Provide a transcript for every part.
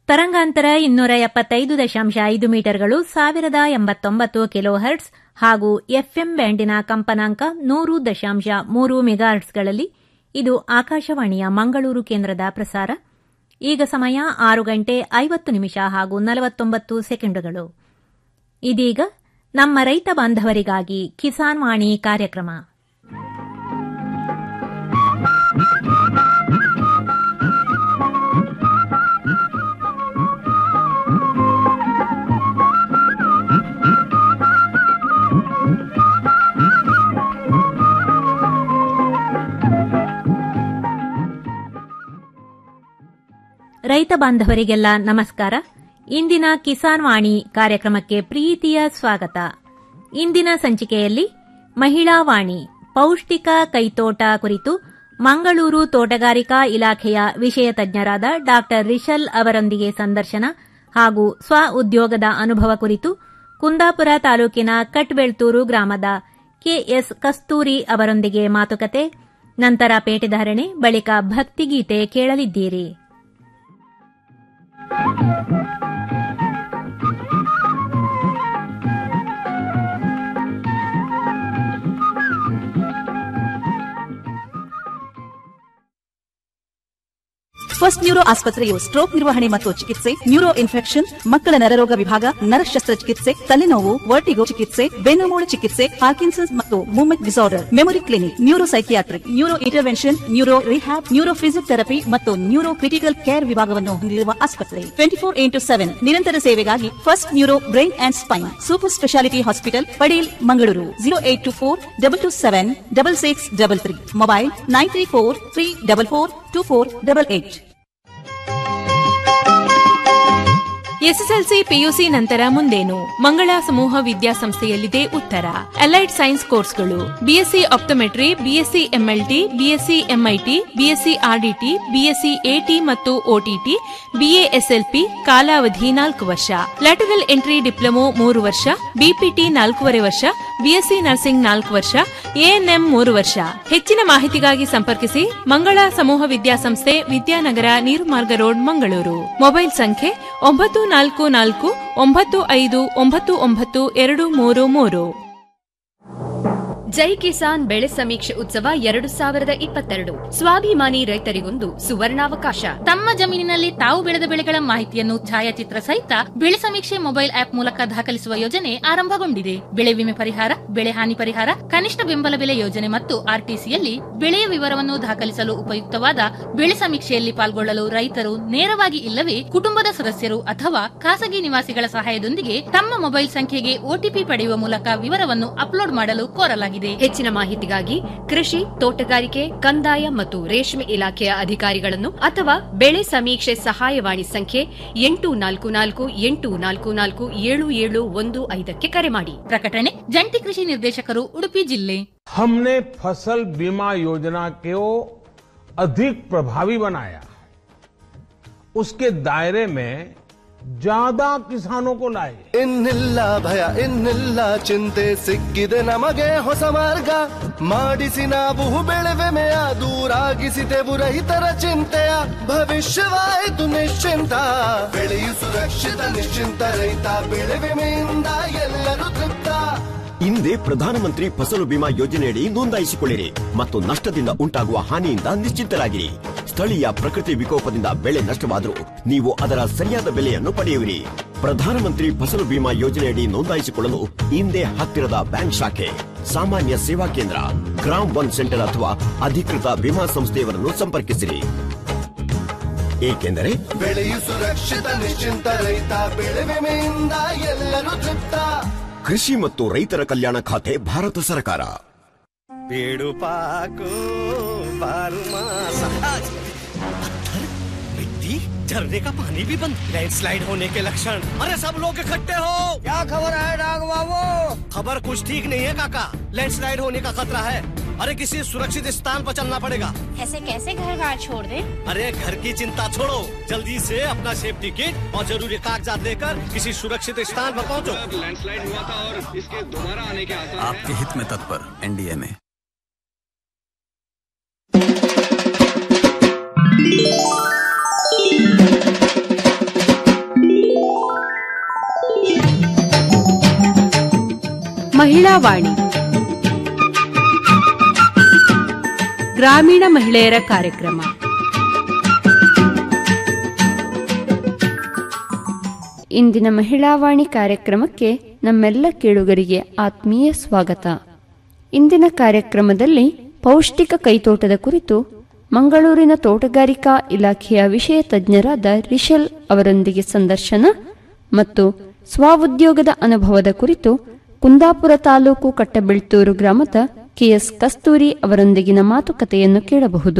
ತರಂಗಾಂತರ ಇನ್ನೂರ ಎಪ್ಪತ್ತೈದು ದಶಾಂಶ ಐದು ಮೀಟರ್ಗಳು ಸಾವಿರದ ಎಂಬತ್ತೊಂಬತ್ತು ಕಿಲೋ ಹರ್ಟ್ಸ್ ಹಾಗೂ ಎಫ್ಎಂ ಬ್ಯಾಂಡಿನ ಕಂಪನಾಂಕ ನೂರು ದಶಾಂಶ ಮೂರು ಮೆಗಾಹರ್ಟ್ಸ್ಗಳಲ್ಲಿ ಇದು ಆಕಾಶವಾಣಿಯ ಮಂಗಳೂರು ಕೇಂದ್ರದ ಪ್ರಸಾರ ಈಗ ಸಮಯ ಆರು ಗಂಟೆ ಐವತ್ತು ನಿಮಿಷ ಹಾಗೂ ನಲವತ್ತೊಂಬತ್ತು ಸೆಕೆಂಡುಗಳು ಇದೀಗ ನಮ್ಮ ರೈತ ಬಾಂಧವರಿಗಾಗಿ ಕಿಸಾನ್ ವಾಣಿ ಕಾರ್ಯಕ್ರಮ ರೈತ ಬಾಂಧವರಿಗೆಲ್ಲ ನಮಸ್ಕಾರ ಇಂದಿನ ಕಿಸಾನ್ ವಾಣಿ ಕಾರ್ಯಕ್ರಮಕ್ಕೆ ಪ್ರೀತಿಯ ಸ್ವಾಗತ ಇಂದಿನ ಸಂಚಿಕೆಯಲ್ಲಿ ಮಹಿಳಾ ವಾಣಿ ಪೌಷ್ಟಿಕ ಕೈತೋಟ ಕುರಿತು ಮಂಗಳೂರು ತೋಟಗಾರಿಕಾ ಇಲಾಖೆಯ ವಿಷಯ ತಜ್ಞರಾದ ಡಾ ರಿಶಲ್ ಅವರೊಂದಿಗೆ ಸಂದರ್ಶನ ಹಾಗೂ ಸ್ವ ಉದ್ಯೋಗದ ಅನುಭವ ಕುರಿತು ಕುಂದಾಪುರ ತಾಲೂಕಿನ ಕಟ್ಬೆಳ್ತೂರು ಗ್ರಾಮದ ಕೆಎಸ್ ಕಸ್ತೂರಿ ಅವರೊಂದಿಗೆ ಮಾತುಕತೆ ನಂತರ ಪೇಟೆಧಾರಣೆ ಬಳಿಕ ಭಕ್ತಿಗೀತೆ ಕೇಳಲಿದ್ದೀರಿ ಫಸ್ಟ್ ನ್ಯೂರೋ ಆಸ್ಪತ್ರೆಯು ಸ್ಟ್ರೋಕ್ ನಿರ್ವಹಣೆ ಮತ್ತು ಚಿಕಿತ್ಸೆ ನ್ಯೂರೋ ಇನ್ಫೆಕ್ಷನ್ ಮಕ್ಕಳ ನರರೋಗ ವಿಭಾಗ ನರ ಶಸ್ತ್ರಚಿಕಿತ್ಸೆ ತಲೆನೋವು ವರ್ಟಿಗೋ ಚಿಕಿತ್ಸೆ ಬೆನ್ನುಮೂಳೆ ಚಿಕಿತ್ಸೆ ಪಾರ್ಕಿನ್ಸನ್ಸ್ ಮತ್ತು movement disorder memory clinic neuro psychiatric neuro intervention neuro rehab neuro physiotherapy ಮತ್ತು ನ್ಯೂರೋ ಕ್ರಿಟಿಕಲ್ ಕೇರ್ ವಿಭಾಗವನ್ನು ಹೊಂದಿರುವ ಆಸ್ಪತ್ರೆ ಟ್ವೆಂಟಿ ಫೋರ್ ಇಂಟು ಸೆವೆನ್ ನಿರಂತರ ಸೇವೆಗಾಗಿ first neuro brain and spine super speciality hospital Padil Mangaluru zero eight two four double two seven double six double three mobile nine three four three double four two four double eight SSLC PUC ನಂತರ ಮುಂದೇನು ಮಂಗಳ ಸಮೂಹ ವಿದ್ಯಾಸಂಸ್ಥೆಯಲ್ಲಿದೆ ಉತ್ತರ allied science ಕೋರ್ಸ್ಗಳು BSc optometry BSc MLT BSc MIT BSc RDT BSc AT ಮತ್ತು OTT BASLP ಕಾಲಾವಧಿ ನಾಲ್ಕು ವರ್ಷ ಲ್ಯಾಟರಲ್ ಎಂಟ್ರಿ ಡಿಪ್ಲೊಮೊ ಮೂರು ವರ್ಷ ಬಿಪಿಟಿ ನಾಲ್ಕೂವರೆ ವರ್ಷ ಬಿಎಸ್ಸಿ ನರ್ಸಿಂಗ್ ನಾಲ್ಕು ವರ್ಷ ಎಎನ್ಎಂ ಮೂರು ವರ್ಷ ಹೆಚ್ಚಿನ ಮಾಹಿತಿಗಾಗಿ ಸಂಪರ್ಕಿಸಿ ಮಂಗಳ ಸಮೂಹ ವಿದ್ಯಾಸಂಸ್ಥೆ ವಿದ್ಯಾನಗರ ನೀರುಮಾರ್ಗ ರೋಡ್ ಮಂಗಳೂರು ಮೊಬೈಲ್ ಸಂಖ್ಯೆ ಒಂಬತ್ತು ನಾಲ್ಕು ನಾಲ್ಕು ಒಂಬತ್ತು ಐದು ಒಂಬತ್ತು ಒಂಬತ್ತು ಎರಡು ಮೂರು ಮೂರು ಜೈ ಕಿಸಾನ್ ಬೆಳೆ ಸಮೀಕ್ಷೆ ಉತ್ಸವ ಎರಡು ಸಾವಿರದ ಇಪ್ಪತ್ತೆರಡು ಸ್ವಾಭಿಮಾನಿ ರೈತರಿಗೊಂದು ಸುವರ್ಣಾವಕಾಶ ತಮ್ಮ ಜಮೀನಿನಲ್ಲಿ ತಾವು ಬೆಳೆದ ಬೆಳೆಗಳ ಮಾಹಿತಿಯನ್ನು ಛಾಯಾಚಿತ್ರ ಸಹಿತ ಬೆಳೆ ಸಮೀಕ್ಷೆ ಮೊಬೈಲ್ ಆಪ್ ಮೂಲಕ ದಾಖಲಿಸುವ ಯೋಜನೆ ಆರಂಭಗೊಂಡಿದೆ ಬೆಳೆ ವಿಮೆ ಪರಿಹಾರ ಬೆಳೆ ಹಾನಿ ಪರಿಹಾರ ಕನಿಷ್ಠ ಬೆಂಬಲ ಬೆಲೆ ಯೋಜನೆ ಮತ್ತು ಆರ್ಟಿಸಿಯಲ್ಲಿ ಬೆಳೆಯ ವಿವರವನ್ನು ದಾಖಲಿಸಲು ಉಪಯುಕ್ತವಾದ ಬೆಳೆ ಸಮೀಕ್ಷೆಯಲ್ಲಿ ಪಾಲ್ಗೊಳ್ಳಲು ರೈತರು ನೇರವಾಗಿ ಇಲ್ಲವೇ ಕುಟುಂಬದ ಸದಸ್ಯರು ಅಥವಾ ಖಾಸಗಿ ನಿವಾಸಿಗಳ ಸಹಾಯದೊಂದಿಗೆ ತಮ್ಮ ಮೊಬೈಲ್ ಸಂಖ್ಯೆಗೆ ಒಟಿಪಿ ಪಡೆಯುವ ಮೂಲಕ ವಿವರವನ್ನು ಅಪ್ಲೋಡ್ ಮಾಡಲು ಕೋರಲಾಗಿದೆ ಹೆಚ್ಚಿನ ಮಾಹಿತಿಗಾಗಿ ಕೃಷಿ ತೋಟಗಾರಿಕೆ ಕಂದಾಯ ಮತ್ತು ರೇಷ್ಮೆ ಇಲಾಖೆಯ ಅಧಿಕಾರಿಗಳನ್ನು ಅಥವಾ ಬೆಳೆ ಸಮೀಕ್ಷೆ ಸಹಾಯವಾಣಿ ಸಂಖ್ಯೆ ಎಂಟು ನಾಲ್ಕು ನಾಲ್ಕು ಎಂಟು ನಾಲ್ಕು ನಾಲ್ಕು ಏಳು ಏಳು ಒಂದು ಐದಕ್ಕೆ ಕರೆ ಮಾಡಿ ಪ್ರಕಟಣೆ ಜಂಟಿ ಕೃಷಿ ನಿರ್ದೇಶಕರು ಉಡುಪಿ ಜಿಲ್ಲೆ हमने फसल बीमा योजना को अधिक प्रभावी बनाया उसके दायरे में ज्यादा किसानों को लाए ಇನ್ನಿಲ್ಲ ಭಯ ಇನ್ನಿಲ್ಲ ಚಿಂತೆ ಸಿಕ್ಕಿದೆ ನಮಗೆ ಹೊಸ ಮಾರ್ಗ ಮಾಡಿಸಿ ನಾವು ಬೆಳೆವೆಮೆಯ ದೂರಾಗಿಸಿದೆವು ರೈತರ ಚಿಂತೆಯ ಭವಿಷ್ಯವಾಯಿತು ನಿಶ್ಚಿಂತ ಬೆಳೆಯು ಸುರಕ್ಷಿತ ನಿಶ್ಚಿಂತ ರೈತ ಬೆಳೆ ವಿಮೆಯಿಂದ ಎಲ್ಲರೂ ತೃಪ್ತ ಹಿಂದೆ ಪ್ರಧಾನಮಂತ್ರಿ ಫಸಲು ಬಿಮಾ ಯೋಜನೆಯಡಿ ನೋಂದಾಯಿಸಿಕೊಳ್ಳಿರಿ ಮತ್ತು ನಷ್ಟದಿಂದ ಉಂಟಾಗುವ ಹಾನಿಯಿಂದ ನಿಶ್ಚಿಂತರಾಗಿರಿ ಸ್ಥಳೀಯ ಪ್ರಕೃತಿ ವಿಕೋಪದಿಂದ ಬೆಳೆ ನಷ್ಟವಾದರೂ ನೀವು ಅದರ ಸರಿಯಾದ ಬೆಲೆಯನ್ನು ಪಡೆಯುವಿರಿ ಪ್ರಧಾನಮಂತ್ರಿ ಫಸಲು ಬಿಮಾ ಯೋಜನೆಯಡಿ ನೋಂದಾಯಿಸಿಕೊಳ್ಳಲು ಹಿಂದೆ ಹತ್ತಿರದ ಬ್ಯಾಂಕ್ ಶಾಖೆ ಸಾಮಾನ್ಯ ಸೇವಾ ಕೇಂದ್ರ ಗ್ರಾಮ್ ಒನ್ ಸೆಂಟರ್ ಅಥವಾ ಅಧಿಕೃತ ವಿಮಾ ಸಂಸ್ಥೆಯವರನ್ನು ಸಂಪರ್ಕಿಸಿರಿ ಏಕೆಂದರೆ ಬೆಳೆಯು ಸುರಕ್ಷಿತ ನಿಶ್ಚಿಂತ ರೈತ ಬೆಳೆ ವಿಮೆಯಿಂದ ಎಲ್ಲರೂ ತೃಪ್ತ ಕೃಷಿ ಮತ್ತು ರೈತರ ಕಲ್ಯಾಣ ಖಾತೆ ಭಾರತ ಸರ್ಕಾರ पेड़ों पाको बारू मास पत्थर मिट्टी झरने का पानी भी बंद लैंडस्लाइड होने के लक्षण अरे सब लोग इकट्ठे हो क्या खबर है डाग बाबू खबर कुछ ठीक नहीं है काका लैंडस्लाइड होने का खतरा है अरे किसी सुरक्षित स्थान पर चलना पड़ेगा ऐसे कैसे घर बार छोड़ दे अरे घर की चिंता छोड़ो जल्दी से अपना सेफ्टी किट और जरूरी कागजात लेकर किसी सुरक्षित स्थान पर पहुंचो लैंडस्लाइड हुआ था और इसके दोबारा आने के आसार आपके हित में तत्पर एनडीए में ಮಹಿಳಾ ವಾಣಿ ಗ್ರಾಮೀಣ ಮಹಿಳೆಯರ ಕಾರ್ಯಕ್ರಮ ಇಂದಿನ ಮಹಿಳಾವಾಣಿ ಕಾರ್ಯಕ್ರಮಕ್ಕೆ ನಮ್ಮೆಲ್ಲ ಕೇಳುಗರಿಗೆ ಆತ್ಮೀಯ ಸ್ವಾಗತ ಇಂದಿನ ಕಾರ್ಯಕ್ರಮದಲ್ಲಿ ಪೌಷ್ಟಿಕ ಕೈತೋಟದ ಕುರಿತು ಮಂಗಳೂರಿನ ತೋಟಗಾರಿಕಾ ಇಲಾಖೆಯ ವಿಷಯ ತಜ್ಞರಾದ ರಿಷಲ್ ಅವರೊಂದಿಗೆ ಸಂದರ್ಶನ ಮತ್ತು ಸ್ವಉದ್ಯೋಗದ ಅನುಭವದ ಕುರಿತು ಕುಂದಾಪುರ ತಾಲೂಕು ಕಟ್ಟಬೆಳ್ತೂರು ಗ್ರಾಮದ ಕೆಎಸ್ ಕಸ್ತೂರಿ ಅವರೊಂದಿಗಿನ ಮಾತುಕತೆಯನ್ನು ಕೇಳಬಹುದು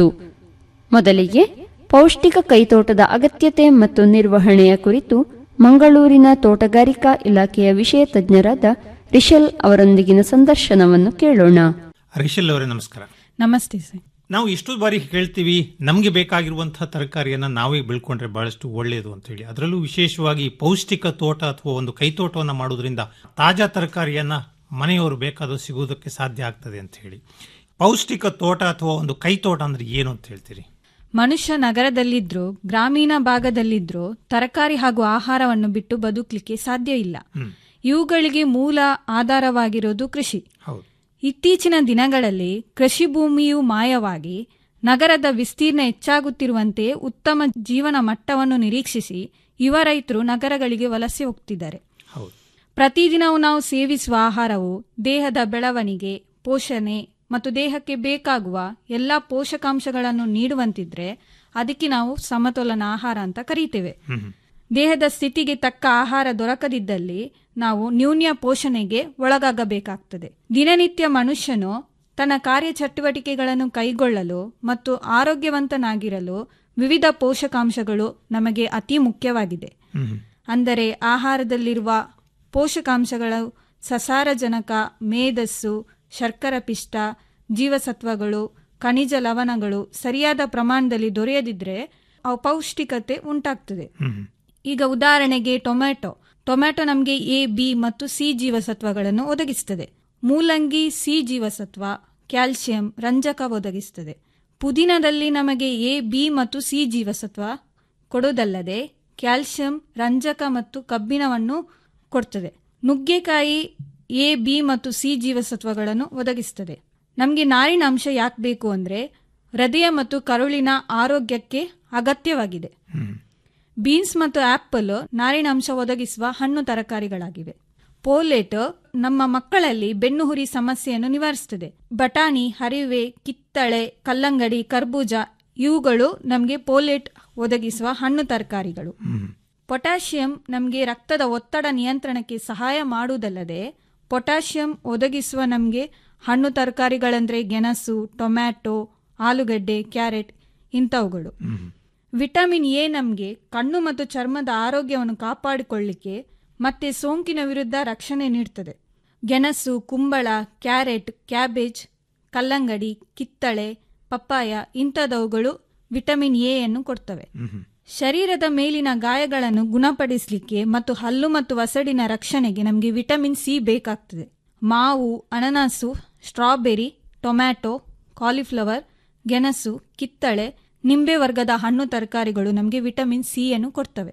ಮೊದಲಿಗೆ ಪೌಷ್ಟಿಕ ಕೈತೋಟದ ಅಗತ್ಯತೆ ಮತ್ತು ನಿರ್ವಹಣೆಯ ಕುರಿತು ಮಂಗಳೂರಿನ ತೋಟಗಾರಿಕಾ ಇಲಾಖೆಯ ವಿಷಯ ತಜ್ಞರಾದ ರಿಷಲ್ ಅವರೊಂದಿಗಿನ ಸಂದರ್ಶನವನ್ನು ಕೇಳೋಣ ರಿಷಲ್ ಅವರೇ ನಮಸ್ಕಾರ ನಮಸ್ತೆ ಸರ್ ನಾವು ಎಷ್ಟು ಬಾರಿ ಹೇಳ್ತೀವಿ ನಮಗೆ ಬೇಕಾಗಿರುವಂತಹ ತರಕಾರಿಯನ್ನ ನಾವೇ ಬೆಳ್ಕೊಂಡ್ರೆ ಬಹಳಷ್ಟು ಒಳ್ಳೆಯದು ಅಂತ ಹೇಳಿ ಅದರಲ್ಲೂ ವಿಶೇಷವಾಗಿ ಪೌಷ್ಟಿಕ ತೋಟ ಅಥವಾ ಒಂದು ಕೈತೋಟವನ್ನು ಮಾಡೋದ್ರಿಂದ ತಾಜಾ ತರಕಾರಿಯನ್ನ ಮನೆಯವರು ಬೇಕಾದರೂ ಸಿಗುವುದಕ್ಕೆ ಸಾಧ್ಯ ಆಗ್ತದೆ ಅಂತ ಹೇಳಿ ಪೌಷ್ಟಿಕ ತೋಟ ಅಥವಾ ಒಂದು ಕೈತೋಟ ಅಂದ್ರೆ ಏನು ಅಂತ ಹೇಳ್ತೀರಿ ಮನುಷ್ಯ ನಗರದಲ್ಲಿದ್ರು ಗ್ರಾಮೀಣ ಭಾಗದಲ್ಲಿದ್ರು ತರಕಾರಿ ಹಾಗೂ ಆಹಾರವನ್ನು ಬಿಟ್ಟು ಬದುಕಲಿಕ್ಕೆ ಸಾಧ್ಯ ಇಲ್ಲ ಇವುಗಳಿಗೆ ಮೂಲ ಆಧಾರವಾಗಿರೋದು ಕೃಷಿ ಹೌದು ಇತ್ತೀಚಿನ ದಿನಗಳಲ್ಲಿ ಕೃಷಿ ಭೂಮಿಯು ಮಾಯವಾಗಿ ನಗರದ ವಿಸ್ತೀರ್ಣ ಹೆಚ್ಚಾಗುತ್ತಿರುವಂತೆ ಉತ್ತಮ ಜೀವನ ಮಟ್ಟವನ್ನು ನಿರೀಕ್ಷಿಸಿ ಯುವ ರೈತರು ನಗರಗಳಿಗೆ ವಲಸೆ ಹೋಗ್ತಿದ್ದಾರೆ ಹೌದು ಪ್ರತಿದಿನವೂ ನಾವು ಸೇವಿಸುವ ಆಹಾರವು ದೇಹದ ಬೆಳವಣಿಗೆ ಪೋಷಣೆ ಮತ್ತು ದೇಹಕ್ಕೆ ಬೇಕಾಗುವ ಎಲ್ಲ ಪೋಷಕಾಂಶಗಳನ್ನು ನೀಡುವಂತಿದ್ರೆ ಅದಕ್ಕೆ ನಾವು ಸಮತೋಲನ ಆಹಾರ ಅಂತ ಕರೀತೇವೆ ದೇಹದ ಸ್ಥಿತಿಗೆ ತಕ್ಕ ಆಹಾರ ದೊರಕದಿದ್ದಲ್ಲಿ ನಾವು ನ್ಯೂನ್ಯ ಪೋಷಣೆಗೆ ಒಳಗಾಗಬೇಕಾಗ್ತದೆ ದಿನನಿತ್ಯ ಮನುಷ್ಯನು ತನ್ನ ಕಾರ್ಯಚಟುವಟಿಕೆಗಳನ್ನು ಕೈಗೊಳ್ಳಲು ಮತ್ತು ಆರೋಗ್ಯವಂತನಾಗಿರಲು ವಿವಿಧ ಪೋಷಕಾಂಶಗಳು ನಮಗೆ ಅತಿ ಮುಖ್ಯವಾಗಿದೆ ಅಂದರೆ ಆಹಾರದಲ್ಲಿರುವ ಪೋಷಕಾಂಶಗಳು ಸಸಾರಜನಕ ಮೇಧಸ್ಸು ಶರ್ಕರ ಪಿಷ್ಟ ಜೀವಸತ್ವಗಳು ಖನಿಜ ಲವಣಗಳು ಸರಿಯಾದ ಪ್ರಮಾಣದಲ್ಲಿ ದೊರೆಯದಿದ್ರೆ ಅಪೌಷ್ಟಿಕತೆ ಉಂಟಾಗ್ತದೆ ಈಗ ಉದಾಹರಣೆಗೆ ಟೊಮ್ಯಾಟೊ ಟೊಮ್ಯಾಟೊ ನಮಗೆ ಎ ಬಿ ಮತ್ತು ಸಿ ಜೀವಸತ್ವಗಳನ್ನು ಒದಗಿಸುತ್ತದೆ ಮೂಲಂಗಿ ಸಿ ಜೀವಸತ್ವ ಕ್ಯಾಲ್ಸಿಯಂ ರಂಜಕ ಒದಗಿಸುತ್ತದೆ ಪುದೀನದಲ್ಲಿ ನಮಗೆ ಎ ಬಿ ಮತ್ತು ಸಿ ಜೀವಸತ್ವ ಕೊಡೋದಲ್ಲದೆ ಕ್ಯಾಲ್ಸಿಯಂ ರಂಜಕ ಮತ್ತು ಕಬ್ಬಿಣವನ್ನು ಕೊಡ್ತದೆ ನುಗ್ಗೆಕಾಯಿ ಎ ಬಿ ಮತ್ತು ಸಿ ಜೀವಸತ್ವಗಳನ್ನು ಒದಗಿಸುತ್ತದೆ ನಮಗೆ ನಾರಿನ ಅಂಶ ಯಾಕೆ ಬೇಕು ಅಂದರೆ ಹೃದಯ ಮತ್ತು ಕರುಳಿನ ಆರೋಗ್ಯಕ್ಕೆ ಅಗತ್ಯವಾಗಿದೆ ಬೀನ್ಸ್ ಮತ್ತು ಆಪಲ್ ನಾರಿನ ಅಂಶ ಒದಗಿಸುವ ಹಣ್ಣು ತರಕಾರಿಗಳಾಗಿವೆ ಪೋಲೇಟ್ ನಮ್ಮ ಮಕ್ಕಳಲ್ಲಿ ಬೆನ್ನುಹುರಿ ಸಮಸ್ಯೆಯನ್ನು ನಿವಾರಿಸುತ್ತದೆ ಬಟಾಣಿ ಹರಿವೆ ಕಿತ್ತಳೆ ಕಲ್ಲಂಗಡಿ ಕರ್ಬೂಜ ಇವುಗಳು ನಮಗೆ ಪೋಲೇಟ್ ಒದಗಿಸುವ ಹಣ್ಣು ತರಕಾರಿಗಳು ಪೊಟ್ಯಾಷಿಯಂ ನಮಗೆ ರಕ್ತದ ಒತ್ತಡ ನಿಯಂತ್ರಣಕ್ಕೆ ಸಹಾಯ ಮಾಡುವುದಲ್ಲದೆ ಪೊಟ್ಯಾಷಿಯಂ ಒದಗಿಸುವ ನಮಗೆ ಹಣ್ಣು ತರಕಾರಿಗಳಂದ್ರೆ ಗೆಣಸು ಟೊಮ್ಯಾಟೊ ಆಲೂಗಡ್ಡೆ ಕ್ಯಾರೆಟ್ ಇಂಥವುಗಳು ವಿಟಮಿನ್ ಎ ನಮಗೆ ಕಣ್ಣು ಮತ್ತು ಚರ್ಮದ ಆರೋಗ್ಯವನ್ನು ಕಾಪಾಡಿಕೊಳ್ಳಿಕ್ಕೆ ಮತ್ತೆ ಸೋಂಕಿನ ವಿರುದ್ಧ ರಕ್ಷಣೆ ನೀಡುತ್ತದೆ ಗೆಣಸು ಕುಂಬಳ ಕ್ಯಾರೆಟ್ ಕ್ಯಾಬೇಜ್ ಕಲ್ಲಂಗಡಿ ಕಿತ್ತಳೆ ಪಪ್ಪಾಯ ಇಂಥದವುಗಳು ವಿಟಮಿನ್ ಎ ಅನ್ನು ಕೊಡ್ತವೆ ಶರೀರದ ಮೇಲಿನ ಗಾಯಗಳನ್ನು ಗುಣಪಡಿಸಲಿಕ್ಕೆ ಮತ್ತು ಹಲ್ಲು ಮತ್ತು ವಸಡಿನ ರಕ್ಷಣೆಗೆ ನಮಗೆ ವಿಟಮಿನ್ ಸಿ ಬೇಕಾಗ್ತದೆ ಮಾವು ಅನನಾಸು ಸ್ಟ್ರಾಬೆರಿ ಟೊಮ್ಯಾಟೊ ಕಾಲಿಫ್ಲವರ್ ಗೆಣಸು ಕಿತ್ತಳೆ ನಿಂಬೆ ವರ್ಗದ ಹಣ್ಣು ತರಕಾರಿಗಳು ನಮಗೆ ವಿಟಮಿನ್ ಸಿ ಅನ್ನು ಕೊಡ್ತವೆ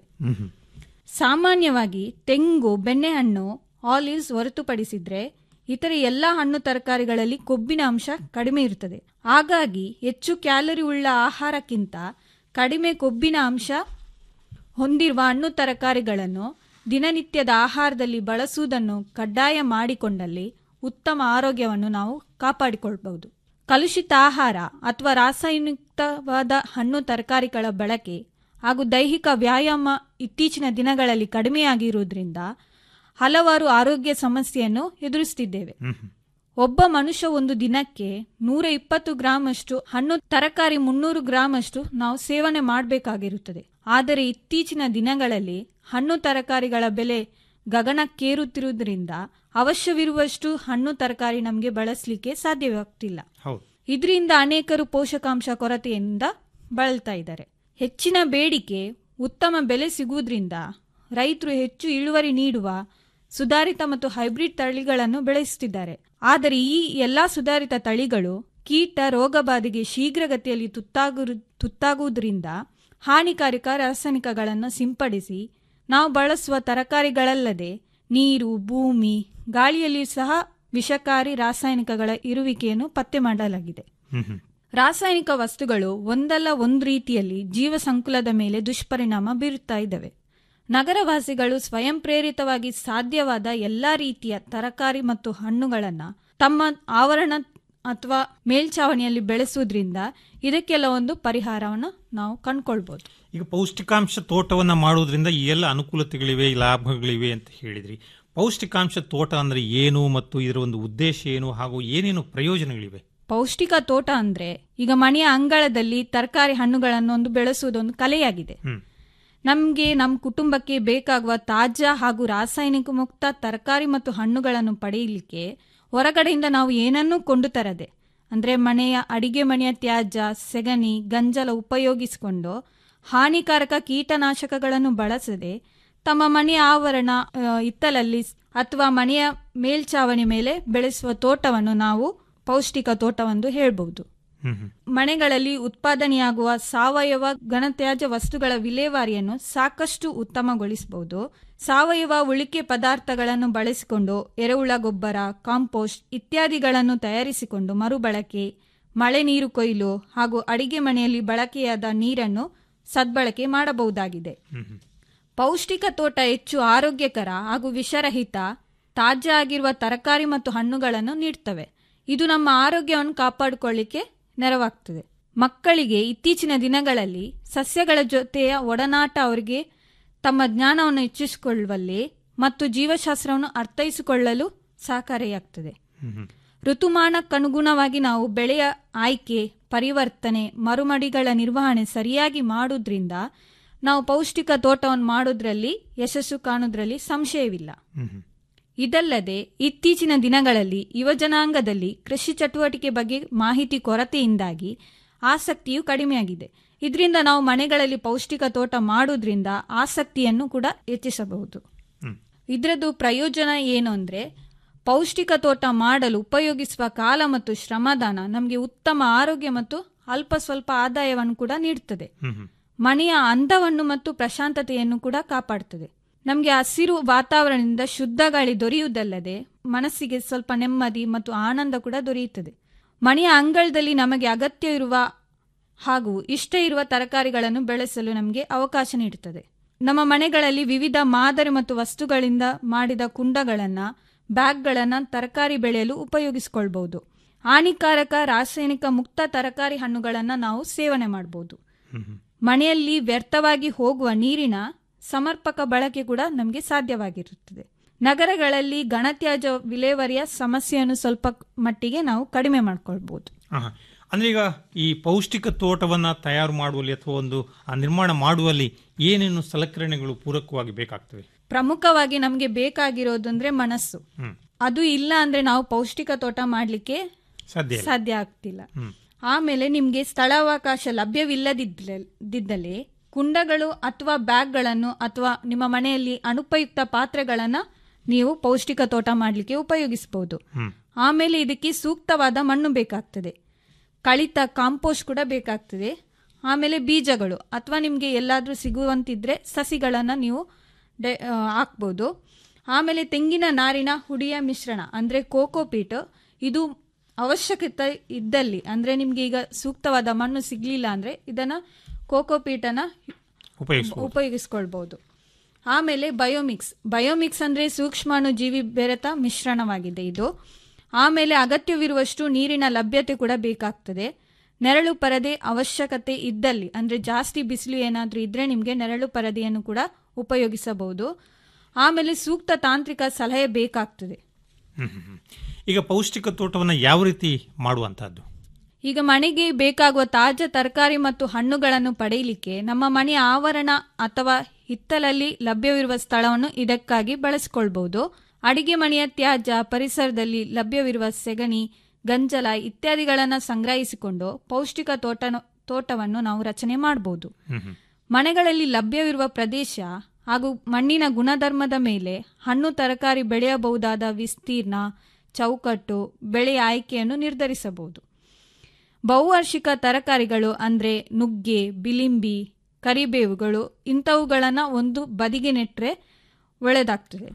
ಸಾಮಾನ್ಯವಾಗಿ ತೆಂಗು ಬೆಣ್ಣೆಹಣ್ಣು ಆಲಿವ್ಸ್ ಹೊರತುಪಡಿಸಿದ್ರೆ ಇತರೆ ಎಲ್ಲ ಹಣ್ಣು ತರಕಾರಿಗಳಲ್ಲಿ ಕೊಬ್ಬಿನ ಅಂಶ ಕಡಿಮೆ ಇರುತ್ತದೆ ಹಾಗಾಗಿ ಹೆಚ್ಚು ಕ್ಯಾಲರಿ ಉಳ್ಳ ಆಹಾರಕ್ಕಿಂತ ಕಡಿಮೆ ಕೊಬ್ಬಿನ ಅಂಶ ಹೊಂದಿರುವ ಹಣ್ಣು ತರಕಾರಿಗಳನ್ನು ದಿನನಿತ್ಯದ ಆಹಾರದಲ್ಲಿ ಬಳಸುವುದನ್ನು ಕಡ್ಡಾಯ ಮಾಡಿಕೊಂಡಲ್ಲಿ ಉತ್ತಮ ಆರೋಗ್ಯವನ್ನು ನಾವು ಕಾಪಾಡಿಕೊಳ್ಳಬಹುದು ಕಲುಷಿತ ಆಹಾರ ಅಥವಾ ರಾಸಾಯನಿಕವಾದ ಹಣ್ಣು ತರಕಾರಿಗಳ ಬಳಕೆ ಹಾಗೂ ದೈಹಿಕ ವ್ಯಾಯಾಮ ಇತ್ತೀಚಿನ ದಿನಗಳಲ್ಲಿ ಕಡಿಮೆಯಾಗಿರುವುದರಿಂದ ಹಲವಾರು ಆರೋಗ್ಯ ಸಮಸ್ಯೆಯನ್ನು ಎದುರಿಸುತ್ತಿದ್ದೇವೆ ಒಬ್ಬ ಮನುಷ್ಯ ಒಂದು ದಿನಕ್ಕೆ ನೂರ ಇಪ್ಪತ್ತು ಗ್ರಾಂ ಅಷ್ಟು ಹಣ್ಣು ತರಕಾರಿ ಮುನ್ನೂರು ಗ್ರಾಂ ಅಷ್ಟು ನಾವು ಸೇವನೆ ಮಾಡಬೇಕಾಗಿರುತ್ತದೆ ಆದರೆ ಇತ್ತೀಚಿನ ದಿನಗಳಲ್ಲಿ ಹಣ್ಣು ತರಕಾರಿಗಳ ಬೆಲೆ ಗಗನಕ್ಕೇರುತ್ತಿರುವುದರಿಂದ ಅವಶ್ಯವಿರುವಷ್ಟು ಹಣ್ಣು ತರಕಾರಿ ನಮಗೆ ಬಳಸಲಿಕ್ಕೆ ಸಾಧ್ಯವಾಗ್ತಿಲ್ಲ ಇದರಿಂದ ಅನೇಕರು ಪೋಷಕಾಂಶ ಕೊರತೆಯಿಂದ ಬಳಲ್ತಾ ಇದ್ದಾರೆ ಹೆಚ್ಚಿನ ಬೇಡಿಕೆ ಉತ್ತಮ ಬೆಲೆ ಸಿಗುವುದರಿಂದ ರೈತರು ಹೆಚ್ಚು ಇಳುವರಿ ನೀಡುವ ಸುಧಾರಿತ ಮತ್ತು ಹೈಬ್ರಿಡ್ ತಳಿಗಳನ್ನು ಬೆಳೆಸುತ್ತಿದ್ದಾರೆ ಆದರೆ ಈ ಎಲ್ಲಾ ಸುಧಾರಿತ ತಳಿಗಳು ಕೀಟ ರೋಗಬಾಧೆಗೆ ಶೀಘ್ರಗತಿಯಲ್ಲಿ ತುತ್ತಾಗು ತುತ್ತಾಗುವುದರಿಂದ ಹಾನಿಕಾರಕ ರಾಸಾಯನಿಕಗಳನ್ನು ಸಿಂಪಡಿಸಿ ನಾವು ಬಳಸುವ ತರಕಾರಿಗಳಲ್ಲದೆ ನೀರು ಭೂಮಿ ಗಾಳಿಯಲ್ಲಿ ಸಹ ವಿಷಕಾರಿ ರಾಸಾಯನಿಕಗಳ ಇರುವಿಕೆಯನ್ನು ಪತ್ತೆ ಮಾಡಲಾಗಿದೆ ರಾಸಾಯನಿಕ ವಸ್ತುಗಳು ಒಂದಲ್ಲ ಒಂದು ರೀತಿಯಲ್ಲಿ ಜೀವ ಸಂಕುಲದ ಮೇಲೆ ದುಷ್ಪರಿಣಾಮ ಬೀರುತ್ತಾ ಇದ್ದಾವೆ ನಗರವಾಸಿಗಳು ಸ್ವಯಂ ಪ್ರೇರಿತವಾಗಿ ಸಾಧ್ಯವಾದ ಎಲ್ಲಾ ರೀತಿಯ ತರಕಾರಿ ಮತ್ತು ಹಣ್ಣುಗಳನ್ನು ತಮ್ಮ ಆವರಣ ಅಥವಾ ಮೇಲ್ಛಾವಣಿಯಲ್ಲಿ ಬೆಳೆಸುವುದರಿಂದ ಇದಕ್ಕೆಲ್ಲ ಒಂದು ಪರಿಹಾರವನ್ನು ನಾವು ಕಂಡುಕೊಳ್ಬಹುದು ಈಗ ಪೌಷ್ಟಿಕಾಂಶ ತೋಟವನ್ನ ಮಾಡೋದ್ರಿಂದ ಈ ಎಲ್ಲ ಅನುಕೂಲತೆಗಳಿವೆ ಲಾಭಗಳಿವೆ ಅಂತ ಹೇಳಿದ್ರಿ ಪೌಷ್ಟಿಕಾಂಶ ತೋಟ ಅಂದ್ರೆ ಏನು ಮತ್ತು ಇದರ ಒಂದು ಉದ್ದೇಶ ಏನು ಹಾಗೂ ಏನೇನು ಪ್ರಯೋಜನಗಳಿವೆ ಪೌಷ್ಟಿಕ ತೋಟ ಅಂದ್ರೆ ಈಗ ಮನೆಯ ಅಂಗಳದಲ್ಲಿ ತರಕಾರಿ ಹಣ್ಣುಗಳನ್ನು ಒಂದು ಬೆಳೆಸುವುದೊಂದು ಕಲೆಯಾಗಿದೆ ನಮಗೆ ನಮ್ಮ ಕುಟುಂಬಕ್ಕೆ ಬೇಕಾಗುವ ತಾಜಾ ಹಾಗೂ ರಾಸಾಯನಿಕ ಮುಕ್ತ ತರಕಾರಿ ಮತ್ತು ಹಣ್ಣುಗಳನ್ನು ಪಡೆಯಲಿಕ್ಕೆ ಹೊರಗಡೆಯಿಂದ ನಾವು ಏನನ್ನೂ ಕೊಂಡು ತರದೆ ಅಂದ್ರೆ ಮನೆಯ ಅಡಿಗೆ ಮನೆಯ ತ್ಯಾಜ್ಯ ಸೆಗಣಿ ಗಂಜಲ ಉಪಯೋಗಿಸಿಕೊಂಡು ಹಾನಿಕಾರಕ ಕೀಟನಾಶಕಗಳನ್ನು ಬಳಸದೆ ತಮ್ಮ ಮನೆಯ ಆವರಣ ಆ, ಇತ್ತಲಲ್ಲಿ ಅಥವಾ ಮನೆಯ ಮೇಲ್ಛಾವಣಿ ಮೇಲೆ ಬೆಳೆಸುವ ತೋಟವನ್ನು ನಾವು ಪೌಷ್ಟಿಕ ತೋಟವೆಂದು ಹೇಳ್ಬಹುದು ಮನೆಗಳಲ್ಲಿ ಉತ್ಪಾದನೆಯಾಗುವ ಸಾವಯವ ಘನತ್ಯಾಜ್ಯ ವಸ್ತುಗಳ ವಿಲೇವಾರಿಯನ್ನು ಸಾಕಷ್ಟು ಉತ್ತಮಗೊಳಿಸಬಹುದು ಸಾವಯವ ಉಳಿಕೆ ಪದಾರ್ಥಗಳನ್ನು ಬಳಸಿಕೊಂಡು ಎರೆಹುಳ ಗೊಬ್ಬರ ಕಾಂಪೋಸ್ಟ್ ಇತ್ಯಾದಿಗಳನ್ನು ತಯಾರಿಸಿಕೊಂಡು ಮರುಬಳಕೆ ಮಳೆ ನೀರು ಕೊಯ್ಲು ಹಾಗೂ ಅಡಿಗೆ ಮನೆಯಲ್ಲಿ ಬಳಕೆಯಾದ ನೀರನ್ನು ಸದ್ಬಳಕೆ ಮಾಡಬಹುದಾಗಿದೆ ಪೌಷ್ಟಿಕ ತೋಟ ಹೆಚ್ಚು ಆರೋಗ್ಯಕರ ಹಾಗೂ ವಿಷರಹಿತ ತಾಜಾ ಆಗಿರುವ ತರಕಾರಿ ಮತ್ತು ಹಣ್ಣುಗಳನ್ನು ನೀಡ್ತವೆ ಇದು ನಮ್ಮ ಆರೋಗ್ಯವನ್ನು ಕಾಪಾಡಿಕೊಳ್ಳಿಕ್ಕೆ ನೆರವಾಗ್ತದೆ ಮಕ್ಕಳಿಗೆ ಇತ್ತೀಚಿನ ದಿನಗಳಲ್ಲಿ ಸಸ್ಯಗಳ ಜೊತೆಯ ಒಡನಾಟ ಅವರಿಗೆ ತಮ್ಮ ಜ್ಞಾನವನ್ನು ಹೆಚ್ಚಿಸಿಕೊಳ್ಳುವಲ್ಲಿ ಮತ್ತು ಜೀವಶಾಸ್ತ್ರವನ್ನು ಅರ್ಥೈಸಿಕೊಳ್ಳಲು ಸಹಕಾರಿಯಾಗ್ತದೆ ಋತುಮಾನಕ್ಕನುಗುಣವಾಗಿ ನಾವು ಬೆಳೆಯ ಆಯ್ಕೆ ಪರಿವರ್ತನೆ ಮರುಮಡಿಗಳ ನಿರ್ವಹಣೆ ಸರಿಯಾಗಿ ಮಾಡುವುದರಿಂದ ನಾವು ಪೌಷ್ಟಿಕ ತೋಟವನ್ನು ಮಾಡೋದ್ರಲ್ಲಿ ಯಶಸ್ಸು ಕಾಣುವುದರಲ್ಲಿ ಸಂಶಯವಿಲ್ಲ ಇದಲ್ಲದೆ ಇತ್ತೀಚಿನ ದಿನಗಳಲ್ಲಿ ಯುವಜನಾಂಗದಲ್ಲಿ ಕೃಷಿ ಚಟುವಟಿಕೆ ಬಗ್ಗೆ ಮಾಹಿತಿ ಕೊರತೆಯಿಂದಾಗಿ ಆಸಕ್ತಿಯು ಕಡಿಮೆಯಾಗಿದೆ ಇದರಿಂದ ನಾವು ಮನೆಗಳಲ್ಲಿ ಪೌಷ್ಟಿಕ ತೋಟ ಮಾಡೋದ್ರಿಂದ ಆಸಕ್ತಿಯನ್ನು ಕೂಡ ಹೆಚ್ಚಿಸಬಹುದು ಇದರದ್ದು ಪ್ರಯೋಜನ ಏನು ಅಂದ್ರೆ ಪೌಷ್ಟಿಕ ತೋಟ ಮಾಡಲು ಉಪಯೋಗಿಸುವ ಕಾಲ ಮತ್ತು ಶ್ರಮದಾನ ನಮಗೆ ಉತ್ತಮ ಆರೋಗ್ಯ ಮತ್ತು ಅಲ್ಪ ಸ್ವಲ್ಪ ಆದಾಯವನ್ನು ಕೂಡ ನೀಡುತ್ತದೆ ಮನೆಯ ಅಂದವನ್ನು ಮತ್ತು ಪ್ರಶಾಂತತೆಯನ್ನು ಕೂಡ ಕಾಪಾಡುತ್ತದೆ ನಮಗೆ ಹಸಿರು ವಾತಾವರಣದಿಂದ ಶುದ್ಧ ಗಾಳಿ ದೊರೆಯುವುದಲ್ಲದೆ ಮನಸ್ಸಿಗೆ ಸ್ವಲ್ಪ ನೆಮ್ಮದಿ ಮತ್ತು ಆನಂದ ಕೂಡ ದೊರೆಯುತ್ತದೆ ಮನೆಯ ಅಂಗಳದಲ್ಲಿ ನಮಗೆ ಅಗತ್ಯ ಇರುವ ಹಾಗೂ ಇಷ್ಟ ಇರುವ ತರಕಾರಿಗಳನ್ನು ಬೆಳೆಸಲು ನಮಗೆ ಅವಕಾಶ ನೀಡುತ್ತದೆ ನಮ್ಮ ಮನೆಗಳಲ್ಲಿ ವಿವಿಧ ಮಾದರಿ ಮತ್ತು ವಸ್ತುಗಳಿಂದ ಮಾಡಿದ ಕುಂಡಗಳನ್ನು ಬ್ಯಾಗ್ಗಳನ್ನು ತರಕಾರಿ ಬೆಳೆಯಲು ಉಪಯೋಗಿಸಿಕೊಳ್ಬಹುದು ಹಾನಿಕಾರಕ ರಾಸಾಯನಿಕ ಮುಕ್ತ ತರಕಾರಿ ಹಣ್ಣುಗಳನ್ನು ನಾವು ಸೇವನೆ ಮಾಡಬಹುದು ಮನೆಯಲ್ಲಿ ವ್ಯರ್ಥವಾಗಿ ಹೋಗುವ ನೀರಿನ ಸಮರ್ಪಕ ಬಳಕೆ ಕೂಡ ನಮಗೆ ಸಾಧ್ಯವಾಗಿರುತ್ತದೆ ನಗರಗಳಲ್ಲಿ ಘನತ್ಯಾಜ್ಯ ವಿಲೇವಾರಿಯ ಸಮಸ್ಯೆಯನ್ನು ಸ್ವಲ್ಪ ಮಟ್ಟಿಗೆ ನಾವು ಕಡಿಮೆ ಮಾಡ್ಕೊಳ್ಬಹುದು ಆಹಾ. ಅಂದ್ರೆ ಈಗ ಈ ಪೌಷ್ಟಿಕ ತೋಟವನ್ನ ತಯಾರು ಮಾಡುವಲ್ಲಿ ಅಥವಾ ಒಂದು ಆ ನಿರ್ಮಾಣ ಮಾಡುವಲ್ಲಿ ಏನೇನು ಸಲಕರಣೆಗಳು ಪೂರಕವಾಗಿ ಬೇಕಾಗ್ತವೆ ಪ್ರಮುಖವಾಗಿ ನಮಗೆ ಬೇಕಾಗಿರೋದು ಅಂದ್ರೆ ಮನಸ್ಸು ಹ್ಮ್. ಅದು ಇಲ್ಲ ಅಂದ್ರೆ ನಾವು ಪೌಷ್ಟಿಕ ತೋಟ ಮಾಡ್ಲಿಕ್ಕೆ ಸಾಧ್ಯ ಇಲ್ಲ. ಸಾಧ್ಯ ಆಗ್ತಿಲ್ಲ ಹ್ಮ್. ಆಮೇಲೆ ನಿಮ್ಗೆ ಸ್ಥಳಾವಕಾಶ ಲಭ್ಯವಿಲ್ಲದಿದ್ದಲ್ಲಿ ಕುಂಡಗಳು ಅಥವಾ ಬ್ಯಾಗ್ಗಳನ್ನು ಅಥವಾ ನಿಮ್ಮ ಮನೆಯಲ್ಲಿ ಅನುಪಯುಕ್ತ ಪಾತ್ರೆಗಳನ್ನ ನೀವು ಪೌಷ್ಟಿಕ ತೋಟ ಮಾಡಲಿಕ್ಕೆ ಉಪಯೋಗಿಸಬಹುದು ಆಮೇಲೆ ಇದಕ್ಕೆ ಸೂಕ್ತವಾದ ಮಣ್ಣು ಬೇಕಾಗ್ತದೆ ಕಳಿತ ಕಾಂಪೋಸ್ಟ್ ಕೂಡ ಬೇಕಾಗ್ತದೆ ಆಮೇಲೆ ಬೀಜಗಳು ಅಥವಾ ನಿಮಗೆ ಎಲ್ಲಾದರೂ ಸಿಗುವಂತಿದ್ರೆ ಸಸಿಗಳನ್ನು ನೀವು ಡೆ- ಆ, ಹಾಕ್ಬೋದು ಆಮೇಲೆ ತೆಂಗಿನ ನಾರಿನ ಹುಡಿಯ ಮಿಶ್ರಣ ಅಂದರೆ ಕೋಕೋಪೀಟ್ ಇದು ಅವಶ್ಯಕತೆ ಇದ್ದಲ್ಲಿ ಅಂದರೆ ನಿಮಗೆ ಈಗ ಸೂಕ್ತವಾದ ಮಣ್ಣು ಸಿಗಲಿಲ್ಲ ಅಂದರೆ ಇದನ್ನು ಕೋಕೋಪೀಟನ್ನು ಉಪಯೋಗಿಸ್ಬೋದು. ಉಪಯೋಗಿಸ್ಕೊಳ್ಬಹುದು ಆಮೇಲೆ ಬಯೋಮಿಕ್ಸ್ ಬಯೋಮಿಕ್ಸ್ ಅಂದರೆ ಸೂಕ್ಷ್ಮಾಣು ಜೀವಿ ಬೆರೆತ ಮಿಶ್ರಣವಾಗಿದೆ ಇದು ಆಮೇಲೆ ಅಗತ್ಯವಿರುವಷ್ಟು ನೀರಿನ ಲಭ್ಯತೆ ಕೂಡ ಬೇಕಾಗ್ತದೆ ನೆರಳು ಪರದೆ ಅವಶ್ಯಕತೆ ಇದ್ದಲ್ಲಿ ಅಂದರೆ ಜಾಸ್ತಿ ಬಿಸಿಲು ಏನಾದರೂ ಇದ್ರೆ ನಿಮಗೆ ನೆರಳು ಪರದೆಯನ್ನು ಕೂಡ ಉಪಯೋಗಿಸಬಹುದು ಆಮೇಲೆ ಸೂಕ್ತ ತಾಂತ್ರಿಕ ಸಲಹೆ ಬೇಕಾಗ್ತದೆ ಹ್ಮ್, ಹ್ಮ್, ಹ್ಮ್. ಈಗ ಪೌಷ್ಟಿಕ ತೋಟವನ್ನ ಯಾವ ರೀತಿ ಮಾಡುವಂತಹದ್ದು ಈಗ ಮನೆಗೆ ಬೇಕಾಗುವ ತಾಜಾ ತರಕಾರಿ ಮತ್ತು ಹಣ್ಣುಗಳನ್ನು ಪಡೆಯಲಿಕ್ಕೆ ನಮ್ಮ ಮನೆಯ ಆವರಣ ಅಥವಾ ಹಿತ್ತಲಲ್ಲಿ ಲಭ್ಯವಿರುವ ಸ್ಥಳವನ್ನು ಇದಕ್ಕಾಗಿ ಬಳಸಿಕೊಳ್ಬಹುದು ಅಡಿಗೆ ಮನೆಯ ತ್ಯಾಜ್ಯ ಪರಿಸರದಲ್ಲಿ ಲಭ್ಯವಿರುವ ಸೆಗಣಿ ಗಂಜಲ ಇತ್ಯಾದಿಗಳನ್ನು ಸಂಗ್ರಹಿಸಿಕೊಂಡು ಪೌಷ್ಟಿಕ ತೋಟ ತೋಟವನ್ನು ನಾವು ರಚನೆ ಮಾಡಬಹುದು ಮನೆಗಳಲ್ಲಿ ಲಭ್ಯವಿರುವ ಪ್ರದೇಶ ಹಾಗೂ ಮಣ್ಣಿನ ಗುಣಧರ್ಮದ ಮೇಲೆ ಹಣ್ಣು ತರಕಾರಿ ಬೆಳೆಯಬಹುದಾದ ವಿಸ್ತೀರ್ಣ ಚೌಕಟ್ಟು ಬೆಳೆಯ ಆಯ್ಕೆಯನ್ನು ನಿರ್ಧರಿಸಬಹುದು ಬಹುವಾರ್ಷಿಕ ತರಕಾರಿಗಳು ಅಂದ್ರೆ ನುಗ್ಗೆ ಬಿಲಿಂಬಿ ಕರಿಬೇವುಗಳು ಇಂಥವುಗಳನ್ನು ಒಂದು ಬದಿಗೆ ನೆಟ್ಟರೆ ಒಳ್ಳೆದಾಗ್ತದೆ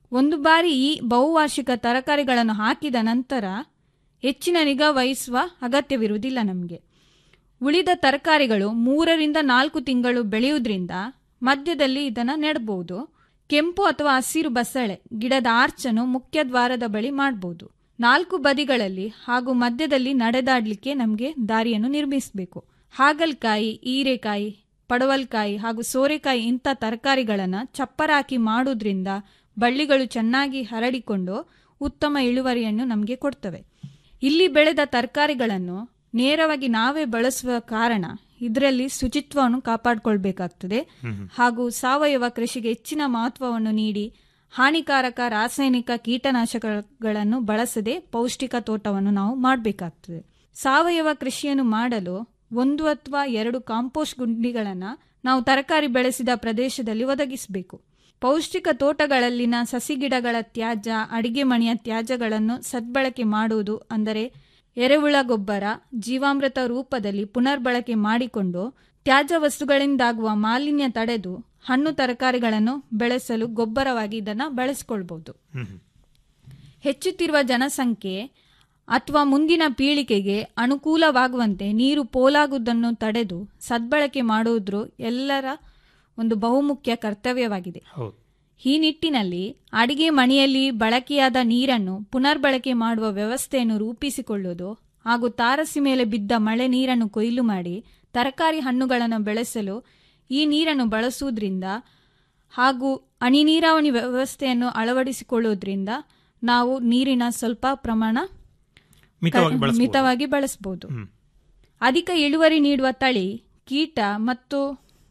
ಒಂದು ಬಾರಿ ಈ ಬಹುವಾರ್ಷಿಕ ತರಕಾರಿಗಳನ್ನು ಹಾಕಿದ ನಂತರ ಹೆಚ್ಚಿನ ನಿಗಾ ವಹಿಸುವ ಅಗತ್ಯವಿರುವುದಿಲ್ಲ ನಮಗೆ ಉಳಿದ ತರಕಾರಿಗಳು ಮೂರರಿಂದ ನಾಲ್ಕು ತಿಂಗಳು ಬೆಳೆಯುವುದರಿಂದ ಮಧ್ಯದಲ್ಲಿ ಇದನ್ನು ನೆಡಬಹುದು ಕೆಂಪು ಅಥವಾ ಹಸಿರು ಬಸಳೆ ಗಿಡದ ಆರ್ಚನ್ನು ಮುಖ್ಯ ದ್ವಾರದ ಬಳಿ ಮಾಡಬಹುದು ನಾಲ್ಕು ಬದಿಗಳಲ್ಲಿ ಹಾಗೂ ಮಧ್ಯದಲ್ಲಿ ನಡೆದಾಡ್ಲಿಕ್ಕೆ ನಮಗೆ ದಾರಿಯನ್ನು ನಿರ್ಮಿಸಬೇಕು ಹಾಗಲಕಾಯಿ ಹೀರೆಕಾಯಿ ಪಡವಲ್ಕಾಯಿ ಹಾಗೂ ಸೋರೆಕಾಯಿ ಇಂಥ ತರಕಾರಿಗಳನ್ನು ಚಪ್ಪರಾಕಿ ಮಾಡೋದ್ರಿಂದ ಬಳ್ಳಿಗಳು ಚೆನ್ನಾಗಿ ಹರಡಿಕೊಂಡು ಉತ್ತಮ ಇಳುವರಿಯನ್ನು ನಮಗೆ ಕೊಡ್ತವೆ ಇಲ್ಲಿ ಬೆಳೆದ ತರಕಾರಿಗಳನ್ನು ನೇರವಾಗಿ ನಾವೇ ಬಳಸುವ ಕಾರಣ ಇದರಲ್ಲಿ ಶುಚಿತ್ವವನ್ನು ಕಾಪಾಡಿಕೊಳ್ಬೇಕಾಗ್ತದೆ ಹಾಗೂ ಸಾವಯವ ಕೃಷಿಗೆ ಹೆಚ್ಚಿನ ಮಹತ್ವವನ್ನು ನೀಡಿ ಹಾನಿಕಾರಕ ರಾಸಾಯನಿಕ ಕೀಟನಾಶಕಗಳನ್ನು ಬಳಸದೆ ಪೌಷ್ಟಿಕ ತೋಟವನ್ನು ನಾವು ಮಾಡಬೇಕಾಗ್ತದೆ ಸಾವಯವ ಕೃಷಿಯನ್ನು ಮಾಡಲು ಒಂದು ಅಥವಾ ಎರಡು ಕಾಂಪೋಸ್ಟ್ ಗುಂಡಿಗಳನ್ನು ನಾವು ತರಕಾರಿ ಬೆಳೆಸಿದ ಪ್ರದೇಶದಲ್ಲಿ ಒದಗಿಸಬೇಕು ಪೌಷ್ಟಿಕ ತೋಟಗಳಲ್ಲಿನ ಸಸಿಗಿಡಗಳ ತ್ಯಾಜ್ಯ ಅಡಿಗೆ ಮನೆಯ ತ್ಯಾಜ್ಯಗಳನ್ನು ಸದ್ಬಳಕೆ ಮಾಡುವುದು ಅಂದರೆ ಎರೆಹುಳ ಗೊಬ್ಬರ ಜೀವಾಮೃತ ರೂಪದಲ್ಲಿ ಪುನರ್ಬಳಕೆ ಮಾಡಿಕೊಂಡು ತ್ಯಾಜ್ಯ ವಸ್ತುಗಳಿಂದಾಗುವ ಮಾಲಿನ್ಯ ತಡೆದು ಹಣ್ಣು ತರಕಾರಿಗಳನ್ನು ಬೆಳೆಸಲು ಗೊಬ್ಬರವಾಗಿ ಇದನ್ನು ಬಳಸಿಕೊಳ್ಬಹುದು ಹೆಚ್ಚುತ್ತಿರುವ ಜನಸಂಖ್ಯೆ ಅಥವಾ ಮುಂದಿನ ಪೀಳಿಗೆಗೆ ಅನುಕೂಲವಾಗುವಂತೆ ನೀರು ಪೋಲಾಗುವುದನ್ನು ತಡೆದು ಸದ್ಬಳಕೆ ಮಾಡುವುದು ಎಲ್ಲರ ಒಂದು ಬಹುಮುಖ್ಯ ಕರ್ತವ್ಯವಾಗಿದೆ ಈ ನಿಟ್ಟಿನಲ್ಲಿ ಅಡಿಗೆ ಮನೆಯಲ್ಲಿ ಬಳಕೆಯಾದ ನೀರನ್ನು ಪುನರ್ಬಳಕೆ ಮಾಡುವ ವ್ಯವಸ್ಥೆಯನ್ನು ರೂಪಿಸಿಕೊಳ್ಳುವುದು ಹಾಗೂ ತಾರಸಿ ಮೇಲೆ ಬಿದ್ದ ಮಳೆ ನೀರನ್ನು ಕೊಯ್ಲು ಮಾಡಿ ತರಕಾರಿ ಹಣ್ಣುಗಳನ್ನು ಬೆಳೆಸಲು ಈ ನೀರನ್ನು ಬಳಸುವುದರಿಂದ ಹಾಗೂ ಹನಿ ನೀರಾವರಿ ವ್ಯವಸ್ಥೆಯನ್ನು ಅಳವಡಿಸಿಕೊಳ್ಳುವುದರಿಂದ ನಾವು ನೀರಿನ ಸ್ವಲ್ಪ ಪ್ರಮಾಣ ಮಿತವಾಗಿ ಬಳಸ್ಬೋದು. ಮಿತವಾಗಿ ಬಳಸಬಹುದು ಅಧಿಕ ಇಳುವರಿ ನೀಡುವ ತಳಿ ಕೀಟ ಮತ್ತು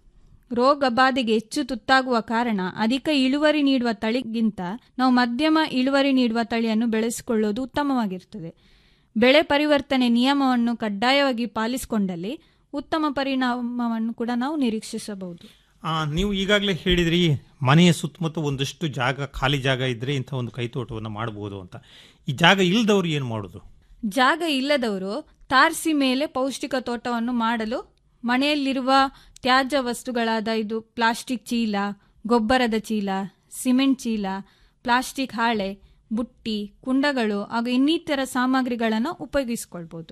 ರೋಗ ಬಾಧೆಗೆ ಹೆಚ್ಚು ತುತ್ತಾಗುವ ಕಾರಣ ಅಧಿಕ ಇಳುವರಿ ನೀಡುವ ತಳಿಗಿಂತ ನಾವು ಮಧ್ಯಮ ಇಳುವರಿ ನೀಡುವ ತಳಿಯನ್ನು ಬೆಳೆಸಿಕೊಳ್ಳುವುದು ಉತ್ತಮವಾಗಿರುತ್ತದೆ ಬೆಳೆ ಪರಿವರ್ತನೆ ನಿಯಮವನ್ನು ಕಡ್ಡಾಯವಾಗಿ ಪಾಲಿಸಿಕೊಂಡಲ್ಲಿ ಉತ್ತಮ ಪರಿಣಾಮವನ್ನು ಕೂಡ ನಾವು ನಿರೀಕ್ಷಿಸಬಹುದು ಆ, ನೀವು ಈಗಾಗಲೇ ಹೇಳಿದ್ರಿ ಮನೆಯ ಸುತ್ತಮುತ್ತ ಒಂದಷ್ಟು ಜಾಗ ಖಾಲಿ ಜಾಗ ಇದ್ರೆ ಇಂಥ ಒಂದು ಕೈತೋಟವನ್ನು ಮಾಡಬಹುದು ಅಂತ ಈ ಜಾಗ ಇಲ್ದವ್ರು ಏನು ಮಾಡೋದು ಜಾಗ ಇಲ್ಲದವರು ತಾರಸಿ ಮೇಲೆ ಪೌಷ್ಟಿಕ ತೋಟವನ್ನು ಮಾಡಲು ಮನೆಯಲ್ಲಿರುವ ತ್ಯಾಜ್ಯ ವಸ್ತುಗಳಾದ ಇದು ಪ್ಲಾಸ್ಟಿಕ್ ಚೀಲ ಗೊಬ್ಬರದ ಚೀಲ ಸಿಮೆಂಟ್ ಚೀಲ ಪ್ಲಾಸ್ಟಿಕ್ ಹಾಳೆ ಬುಟ್ಟಿ ಕುಂಡಗಳು ಹಾಗೂ ಇನ್ನಿತರ ಸಾಮಗ್ರಿಗಳನ್ನು ಉಪಯೋಗಿಸಿಕೊಳ್ಬಹುದು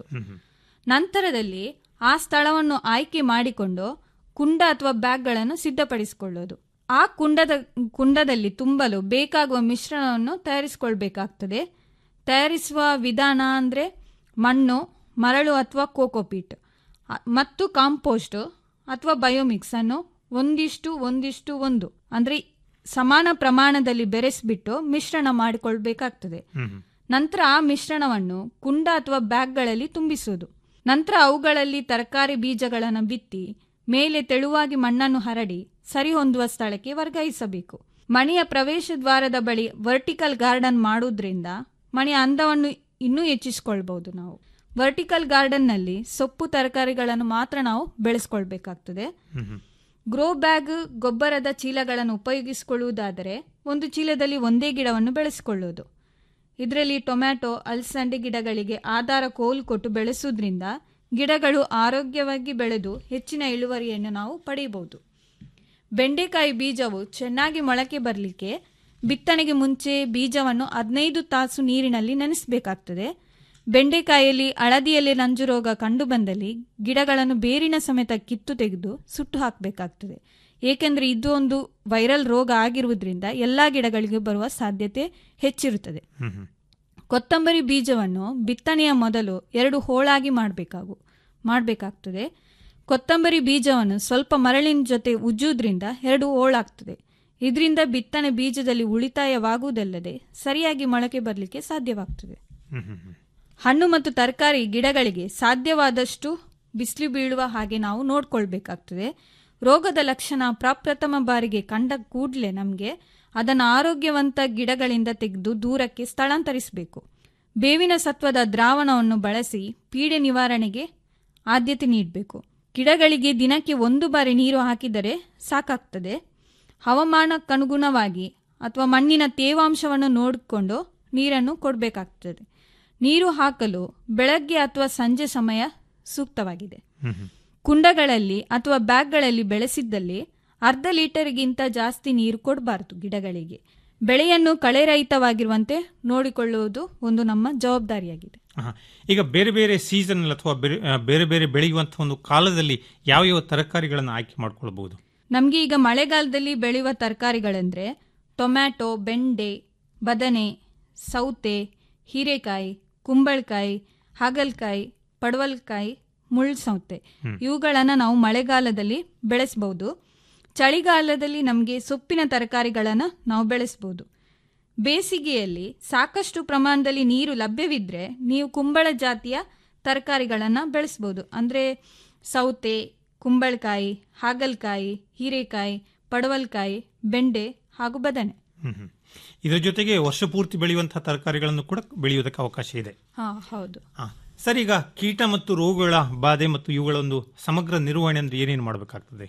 ನಂತರದಲ್ಲಿ ಆ ಸ್ಥಳವನ್ನು ಆಯ್ಕೆ ಮಾಡಿಕೊಂಡು ಕುಂಡ ಅಥವಾ ಬ್ಯಾಗ್ಗಳನ್ನು ಸಿದ್ಧಪಡಿಸಿಕೊಳ್ಳೋದು ಆ ಕುಂಡದ ಕುಂಡದಲ್ಲಿ ತುಂಬಲು ಬೇಕಾಗುವ ಮಿಶ್ರಣವನ್ನು ತಯಾರಿಸಿಕೊಳ್ಬೇಕಾಗ್ತದೆ ತಯಾರಿಸುವ ವಿಧಾನ ಅಂದರೆ ಮಣ್ಣು ಮರಳು ಅಥವಾ ಕೋಕೋಪೀಟ್ ಅ- ಮತ್ತು ಕಾಂಪೋಸ್ಟ್ ಅಥವಾ ಬಯೋಮಿಕ್ಸ್ ಅನ್ನು ಒಂದಿಷ್ಟು ಒಂದಿಷ್ಟು ಒಂದು ಅಂದರೆ ಸಮಾನ ಪ್ರಮಾಣದಲ್ಲಿ ಬೆರೆಸಿಬಿಟ್ಟು ಮಿಶ್ರಣ ಮಾಡಿಕೊಳ್ಬೇಕಾಗ್ತದೆ ನಂತರ ಆ ಮಿಶ್ರಣವನ್ನು ಕುಂಡ ಅಥವಾ ಬ್ಯಾಗ್ಗಳಲ್ಲಿ ತುಂಬಿಸುವುದು ನಂತರ ಅವುಗಳಲ್ಲಿ ತರಕಾರಿ ಬೀಜಗಳನ್ನು ಬಿತ್ತಿ ಮೇಲೆ ತೆಳುವಾಗಿ ಮಣ್ಣನ್ನು ಹರಡಿ ಸರಿ ಹೊಂದುವ ಸ್ಥಳಕ್ಕೆ ವರ್ಗಾಯಿಸಬೇಕು ಮನೆಯ ಪ್ರವೇಶ ದ್ವಾರದ ಬಳಿ ವರ್ಟಿಕಲ್ ಗಾರ್ಡನ್ ಮಾಡುವುದರಿಂದ ಮನೆಯ ಅಂದವನ್ನು ಇನ್ನೂ ಹೆಚ್ಚಿಸಿಕೊಳ್ಬಹುದು ನಾವು ವರ್ಟಿಕಲ್ ಗಾರ್ಡನ್ನಲ್ಲಿ ಸೊಪ್ಪು ತರಕಾರಿಗಳನ್ನು ಮಾತ್ರ ನಾವು ಬೆಳೆಸ್ಕೊಳ್ಬೇಕಾಗ್ತದೆ ಗ್ರೋ ಬ್ಯಾಗ್ ಗೊಬ್ಬರದ ಚೀಲಗಳನ್ನು ಉಪಯೋಗಿಸಿಕೊಳ್ಳುವುದಾದರೆ ಒಂದು ಚೀಲದಲ್ಲಿ ಒಂದೇ ಗಿಡವನ್ನು ಬೆಳೆಸಿಕೊಳ್ಳುವುದು ಇದರಲ್ಲಿ ಟೊಮ್ಯಾಟೊ ಅಲಸಂಡೆ ಗಿಡಗಳಿಗೆ ಆಧಾರ ಕೋಲು ಕೊಟ್ಟು ಬೆಳೆಸುವುದರಿಂದ ಗಿಡಗಳು ಆರೋಗ್ಯವಾಗಿ ಬೆಳೆದು ಹೆಚ್ಚಿನ ಇಳುವರಿಯನ್ನು ನಾವು ಪಡೆಯಬಹುದು ಬೆಂಡೆಕಾಯಿ ಬೀಜವು ಚೆನ್ನಾಗಿ ಮೊಳಕೆ ಬರಲಿಕ್ಕೆ ಬಿತ್ತನೆಗೆ ಮುಂಚೆ ಬೀಜವನ್ನು ಹದಿನೈದು ತಾಸು ನೀರಿನಲ್ಲಿ ನೆನೆಸಬೇಕಾಗ್ತದೆ ಬೆಂಡೆಕಾಯಿಯಲ್ಲಿ ಹಳದಿಯಲ್ಲಿ ನಂಜು ರೋಗ ಕಂಡುಬಂದಲ್ಲಿ ಗಿಡಗಳನ್ನು ಬೇರಿನ ಸಮೇತ ಕಿತ್ತು ತೆಗೆದು ಸುಟ್ಟು ಹಾಕಬೇಕಾಗ್ತದೆ ಏಕೆಂದರೆ ಇದು ಒಂದು ವೈರಲ್ ರೋಗ ಆಗಿರುವುದರಿಂದ ಎಲ್ಲ ಗಿಡಗಳಿಗೂ ಬರುವ ಸಾಧ್ಯತೆ ಹೆಚ್ಚಿರುತ್ತದೆ ಕೊತ್ತಂಬರಿ ಬೀಜವನ್ನು ಬಿತ್ತನೆಯ ಮೊದಲು ಎರಡು ಹೋಳಾಗಿ ಮಾಡಬೇಕಾಗು ಮಾಡಬೇಕಾಗ್ತದೆ ಕೊತ್ತಂಬರಿ ಬೀಜವನ್ನು ಸ್ವಲ್ಪ ಮರಳಿನ ಜೊತೆ ಉಜ್ಜುವುದರಿಂದ ಎರಡು ಹೋಳಾಗ್ತದೆ ಇದರಿಂದ ಬಿತ್ತನೆ ಬೀಜದಲ್ಲಿ ಉಳಿತಾಯವಾಗುವುದಲ್ಲದೆ ಸರಿಯಾಗಿ ಮೊಳಕೆ ಬರಲಿಕ್ಕೆ ಸಾಧ್ಯವಾಗ್ತದೆ ಹಣ್ಣು ಮತ್ತು ತರಕಾರಿ ಗಿಡಗಳಿಗೆ ಸಾಧ್ಯವಾದಷ್ಟು ಬಿಸಿಲು ಬೀಳುವ ಹಾಗೆ ನಾವು ನೋಡ್ಕೊಳ್ಬೇಕಾಗ್ತದೆ ರೋಗದ ಲಕ್ಷಣ ಪ್ರಪ್ರಥಮ ಬಾರಿಗೆ ಕಂಡ ಕೂಡಲೇ ನಮಗೆ ಅದನ್ನು ಆರೋಗ್ಯವಂತ ಗಿಡಗಳಿಂದ ತೆಗೆದು ದೂರಕ್ಕೆ ಸ್ಥಳಾಂತರಿಸಬೇಕು ಬೇವಿನ ಸತ್ವದ ದ್ರಾವಣವನ್ನು ಬಳಸಿ ಪೀಡೆ ನಿವಾರಣೆಗೆ ಆದ್ಯತೆ ನೀಡಬೇಕು ಗಿಡಗಳಿಗೆ ದಿನಕ್ಕೆ ಒಂದು ಬಾರಿ ನೀರು ಹಾಕಿದರೆ ಸಾಕಾಗ್ತದೆ ಹವಾಮಾನಕ್ಕನುಗುಣವಾಗಿ ಅಥವಾ ಮಣ್ಣಿನ ತೇವಾಂಶವನ್ನು ನೋಡಿಕೊಂಡು ನೀರನ್ನು ಕೊಡಬೇಕಾಗ್ತದೆ ನೀರು ಹಾಕಲು ಬೆಳಗ್ಗೆ ಅಥವಾ ಸಂಜೆ ಸಮಯ ಸೂಕ್ತವಾಗಿದೆ ಕುಂಡಗಳಲ್ಲಿ ಅಥವಾ ಬ್ಯಾಗ್ಗಳಲ್ಲಿ ಬೆಳೆಸಿದ್ದಲ್ಲಿ ಅರ್ಧ ಲೀಟರ್ಗಿಂತ ಜಾಸ್ತಿ ನೀರು ಕೊಡಬಾರದು ಗಿಡಗಳಿಗೆ ಬೆಳೆಯನ್ನು ಕಳೆರಹಿತವಾಗಿರುವಂತೆ ನೋಡಿಕೊಳ್ಳುವುದು ಒಂದು ನಮ್ಮ ಜವಾಬ್ದಾರಿಯಾಗಿದೆ ಆಹಾ. ಈಗ ಬೇರೆ ಬೇರೆ ಸೀಸನ್ ಅಥವಾ ಬೇರೆ ಆ, ಬೇರೆ ಬೇರೆ ಬೆಳೆಯುವಂತಹ ಒಂದು ಕಾಲದಲ್ಲಿ ಯಾವ ಯಾವ ತರಕಾರಿಗಳನ್ನು ಆಯ್ಕೆ ಮಾಡ್ಕೊಳ್ಬಹುದು ನಮಗೆ ಈಗ ಮಳೆಗಾಲದಲ್ಲಿ ಬೆಳೆಯುವ ತರಕಾರಿಗಳೆಂದರೆ ಟೊಮ್ಯಾಟೊ ಬೆಂಡೆ ಬದನೆ ಸೌತೆ ಹೀರೆಕಾಯಿ ಕುಂಬಳಕಾಯಿ ಹಾಗಲಕಾಯಿ ಪಡವಲಕಾಯಿ ಮುಳ್ಳು ಸೌತೆ ಇವುಗಳನ್ನು ನಾವು ಮಳೆಗಾಲದಲ್ಲಿ ಬೆಳೆಸಬಹುದು ಚಳಿಗಾಲದಲ್ಲಿ ನಮಗೆ ಸೊಪ್ಪಿನ ತರಕಾರಿಗಳನ್ನು ನಾವು ಬೆಳೆಸಬಹುದು ಬೇಸಿಗೆಯಲ್ಲಿ ಸಾಕಷ್ಟು ಪ್ರಮಾಣದಲ್ಲಿ ನೀರು ಲಭ್ಯವಿದ್ದರೆ ನೀವು ಕುಂಬಳ ಜಾತಿಯ ತರಕಾರಿಗಳನ್ನು ಬೆಳೆಸ್ಬೋದು ಅಂದರೆ ಸೌತೆ ಕುಂಬಳಕಾಯಿ ಹಾಗಲಕಾಯಿ ಹೀರೆಕಾಯಿ ಪಡವಲಕಾಯಿ ಬೆಂಡೆ ಹಾಗೂ ಬದನೆ ಹ್ಮ್ ಹ್ಮ್. ಇದರ ಜೊತೆಗೆ ವರ್ಷ ಪೂರ್ತಿ ಬೆಳೆಯುವಂತಹ ತರಕಾರಿಗಳನ್ನು ಕೂಡ ಬೆಳೆಯುವುದಕ್ಕೆ ಅವಕಾಶ ಇದೆ ಹಾ ಹೌದು ಆ, ಸರ್ ಈಗ ಕೀಟ ಮತ್ತು ರೋಗಗಳ ಬಾಧೆ ಮತ್ತು ಇವುಗಳ ಒಂದು ಸಮಗ್ರ ನಿರ್ವಹಣೆ ಅಂದ್ರೆ ಏನೇನು ಮಾಡಬೇಕಾಗ್ತದೆ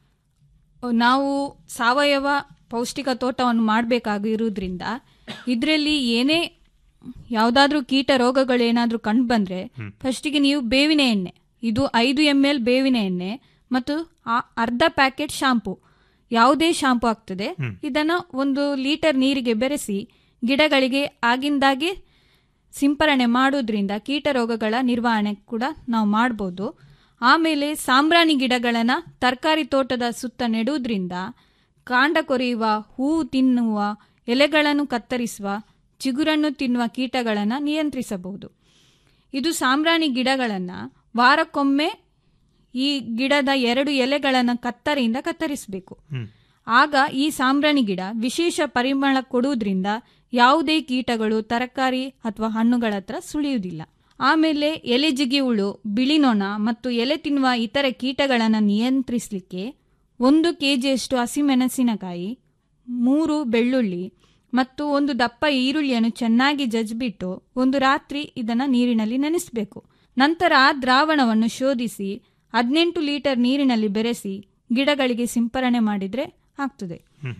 ನಾವು ಸಾವಯವ ಪೌಷ್ಟಿಕ ತೋಟವನ್ನು ಮಾಡಬೇಕಾಗಿರುವುದರಿಂದ ಇದರಲ್ಲಿ ಏನೇ ಯಾವುದಾದ್ರೂ ಕೀಟ ರೋಗಗಳು ಏನಾದರೂ ಕಂಡು ಬಂದರೆ ಫಸ್ಟಿಗೆ ನೀವು ಬೇವಿನ ಎಣ್ಣೆ ಇದು ಐದು ಎಮ್ ಎಲ್ ಬೇವಿನ ಎಣ್ಣೆ ಮತ್ತು ಆ- ಅರ್ಧ ಪ್ಯಾಕೆಟ್ ಶಾಂಪು ಯಾವುದೇ ಶಾಂಪು ಆಗ್ತದೆ ಇದನ್ನು ಒಂದು ಲೀಟರ್ ನೀರಿಗೆ ಬೆರೆಸಿ ಗಿಡಗಳಿಗೆ ಆಗಿಂದಾಗೆ ಸಿಂಪರಣೆ ಮಾಡೋದ್ರಿಂದ ಕೀಟ ರೋಗಗಳ ನಿರ್ವಹಣೆ ಕೂಡ ನಾವು ಮಾಡ್ಬೋದು ಆಮೇಲೆ ಸಾಂಬ್ರಾಣಿ ಗಿಡಗಳನ್ನು ತರಕಾರಿ ತೋಟದ ಸುತ್ತ ನೆಡುವುದರಿಂದ ಕಾಂಡ ಕೊರೆಯುವ ಹೂವು ತಿನ್ನುವ ಎಲೆಗಳನ್ನು ಕತ್ತರಿಸುವ ಚಿಗುರನ್ನು ತಿನ್ನುವ ಕೀಟಗಳನ್ನು ನಿಯಂತ್ರಿಸಬಹುದು ಇದು ಸಾಂಬ್ರಾಣಿ ಗಿಡಗಳನ್ನು ವಾರಕ್ಕೊಮ್ಮೆ ಈ ಗಿಡದ ಎರಡು ಎಲೆಗಳನ್ನು ಕತ್ತರಿಯಿಂದ ಕತ್ತರಿಸಬೇಕು ಆಗ ಈ ಸಾಂಬ್ರಾಣಿ ಗಿಡ ವಿಶೇಷ ಪರಿಮಳ ಕೊಡುವುದರಿಂದ ಯಾವುದೇ ಕೀಟಗಳು ತರಕಾರಿ ಅಥವಾ ಹಣ್ಣುಗಳ ಹತ್ರ ಸುಳಿಯುವುದಿಲ್ಲ ಆಮೇಲೆ ಎಲೆ ಜಿಗಿ ಹುಳು ಬಿಳಿ ನೊಣ ಮತ್ತು ಎಲೆ ತಿನ್ನುವ ಇತರ ಕೀಟಗಳನ್ನು ನಿಯಂತ್ರಿಸಲಿಕ್ಕೆ ಒಂದು ಕೆಜಿಯಷ್ಟು ಹಸಿಮೆಣಸಿನಕಾಯಿ ಮೂರು ಬೆಳ್ಳುಳ್ಳಿ ಮತ್ತು ಒಂದು ದಪ್ಪ ಈರುಳ್ಳಿಯನ್ನು ಚೆನ್ನಾಗಿ ಜಜ್ಬಿಟ್ಟು ಒಂದು ರಾತ್ರಿ ಇದನ್ನು ನೀರಿನಲ್ಲಿ ನೆನೆಸಬೇಕು ನಂತರ ಆ ದ್ರಾವಣವನ್ನು ಶೋಧಿಸಿ ಹದಿನೆಂಟು ಲೀಟರ್ ನೀರಿನಲ್ಲಿ ಬೆರೆಸಿ ಗಿಡಗಳಿಗೆ ಸಿಂಪರಣೆ ಮಾಡಿದರೆ ಆಗ್ತದೆ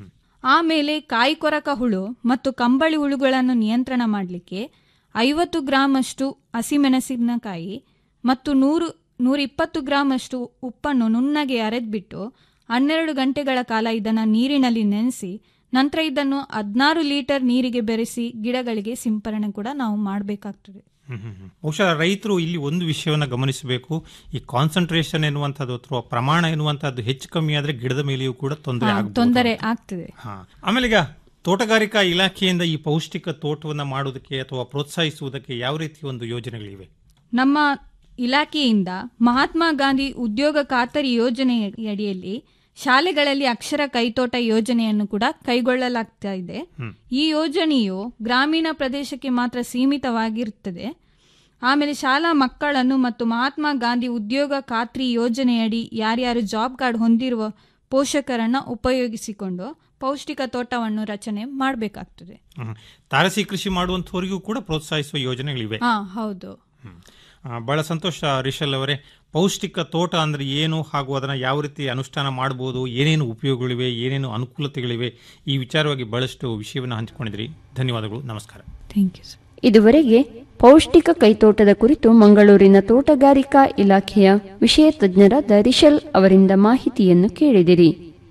ಆಮೇಲೆ ಕಾಯಿ ಕೊರಕ ಹುಳು ಮತ್ತು ಕಂಬಳಿ ಹುಳುಗಳನ್ನು ನಿಯಂತ್ರಣ ಮಾಡಲಿಕ್ಕೆ ಐವತ್ತು ಗ್ರಾಮ್ ಅಷ್ಟು ಹಸಿಮೆಣಸಿನಕಾಯಿ ಮತ್ತು ನೂರು ನೂರಿಪ್ಪತ್ತು ಗ್ರಾಮ್ ಅಷ್ಟು ಉಪ್ಪನ್ನು ನುಣ್ಣಗೆ ಅರೆದ್ಬಿಟ್ಟು ಹನ್ನೆರಡು ಗಂಟೆಗಳ ಕಾಲ ಇದನ್ನು ನೀರಿನಲ್ಲಿ ನೆನೆಸಿ ನಂತರ ಇದನ್ನು ಹದಿನಾರು ಲೀಟರ್ ನೀರಿಗೆ ಬೆರೆಸಿ ಗಿಡಗಳಿಗೆ ಸಿಂಪರಣೆ ಕೂಡ ನಾವು ಮಾಡಬೇಕಾಗ್ತದೆ ಹ್ಮ್ ಹ್ಮ್ ಹ್ಮ್. ಬಹುಶಃ ರೈತರು ಇಲ್ಲಿ ಒಂದು ವಿಷಯವನ್ನ ಗಮನಿಸಬೇಕು ಈ ಕಾನ್ಸಂಟ್ರೇಷನ್ ಎನ್ನುವಂಥದ್ದು ಅಥವಾ ಪ್ರಮಾಣ ಎನ್ನುವಂಥದ್ದು ಹೆಚ್ಚು ಕಮ್ಮಿ ಆದ್ರೆ ಗಿಡದ ಮೇಲೆಯೂ ಕೂಡ ತೊಂದರೆ ಹಾ, ಆಗಬಹುದು ತೊಂದರೆ ಆಗ್ತದೆ ಹಾ ಆಮೇಲೆ ಈಗ ತೋಟಗಾರಿಕಾ ಇಲಾಖೆಯಿಂದ ಈ ಪೌಷ್ಟಿಕ ತೋಟವನ್ನ ಮಾಡೋದಕ್ಕೆ ಅಥವಾ ಪ್ರೋತ್ಸಾಹಿಸುವುದಕ್ಕೆ ಯಾವ ರೀತಿ ಒಂದು ಯೋಜನೆಗಳಿವೆ ನಮ್ಮ ಇಲಾಖೆಯಿಂದ ಮಹಾತ್ಮ ಗಾಂಧಿ ಉದ್ಯೋಗ ಖಾತರಿ ಯೋಜನೆಯಡಿಯಲ್ಲಿ ಶಾಲೆಗಳಲ್ಲಿ ಅಕ್ಷರ ಕೈತೋಟ ಯೋಜನೆಯನ್ನು ಕೂಡ ಕೈಗೊಳ್ಳಲಾಗ್ತಾ ಇದೆ ಈ ಯೋಜನೆಯು ಗ್ರಾಮೀಣ ಪ್ರದೇಶಕ್ಕೆ ಮಾತ್ರ ಸೀಮಿತವಾಗಿರುತ್ತದೆ ಆಮೇಲೆ ಶಾಲಾ ಮಕ್ಕಳನ್ನು ಮತ್ತು ಮಹಾತ್ಮ ಗಾಂಧಿ ಉದ್ಯೋಗ ಖಾತ್ರಿ ಯೋಜನೆಯಡಿ ಯಾರ್ಯಾರು ಜಾಬ್ ಕಾರ್ಡ್ ಹೊಂದಿರುವ ಪೋಷಕರನ್ನ ಉಪಯೋಗಿಸಿಕೊಂಡು ಪೌಷ್ಟಿಕ ತೋಟವನ್ನು ರಚನೆ ಮಾಡಬೇಕಾಗ್ತದೆ ಹ್ಮ್. ತಾರಸಿ ಕೃಷಿ ಮಾಡುವಂತವರಿಗೂ ಕೂಡ ಪ್ರೋತ್ಸಾಹಿಸುವ ಯೋಜನೆಗಳಿವೆ ಹಾ ಹೌದು ಆ, ಬಹಳ ಸಂತೋಷ ರಿಷಲ್ ಅವರೇ ಪೌಷ್ಟಿಕ ತೋಟ ಅಂದ್ರೆ ಏನು ಹಾಗೂ ಅದನ್ನ ಯಾವ ರೀತಿ ಅನುಷ್ಠಾನ ಮಾಡಬಹುದು ಏನೇನು ಉಪಯೋಗಗಳಿವೆ ಏನೇನು ಅನುಕೂಲತೆಗಳಿವೆ ಈ ವಿಚಾರವಾಗಿ ಬಹಳಷ್ಟು ವಿಷಯವನ್ನು ಹಂಚಿಕೊಂಡಿದ್ರಿ ಧನ್ಯವಾದಗಳು ನಮಸ್ಕಾರ ಥ್ಯಾಂಕ್ ಯು ಇದುವರೆಗೆ ಪೌಷ್ಟಿಕ ಕೈತೋಟದ ಕುರಿತು ಮಂಗಳೂರಿನ ತೋಟಗಾರಿಕಾ ಇಲಾಖೆಯ ವಿಷಯ ತಜ್ಞರಾದ ರಿಷಲ್ ಅವರಿಂದ ಮಾಹಿತಿಯನ್ನು ಕೇಳಿದಿರಿ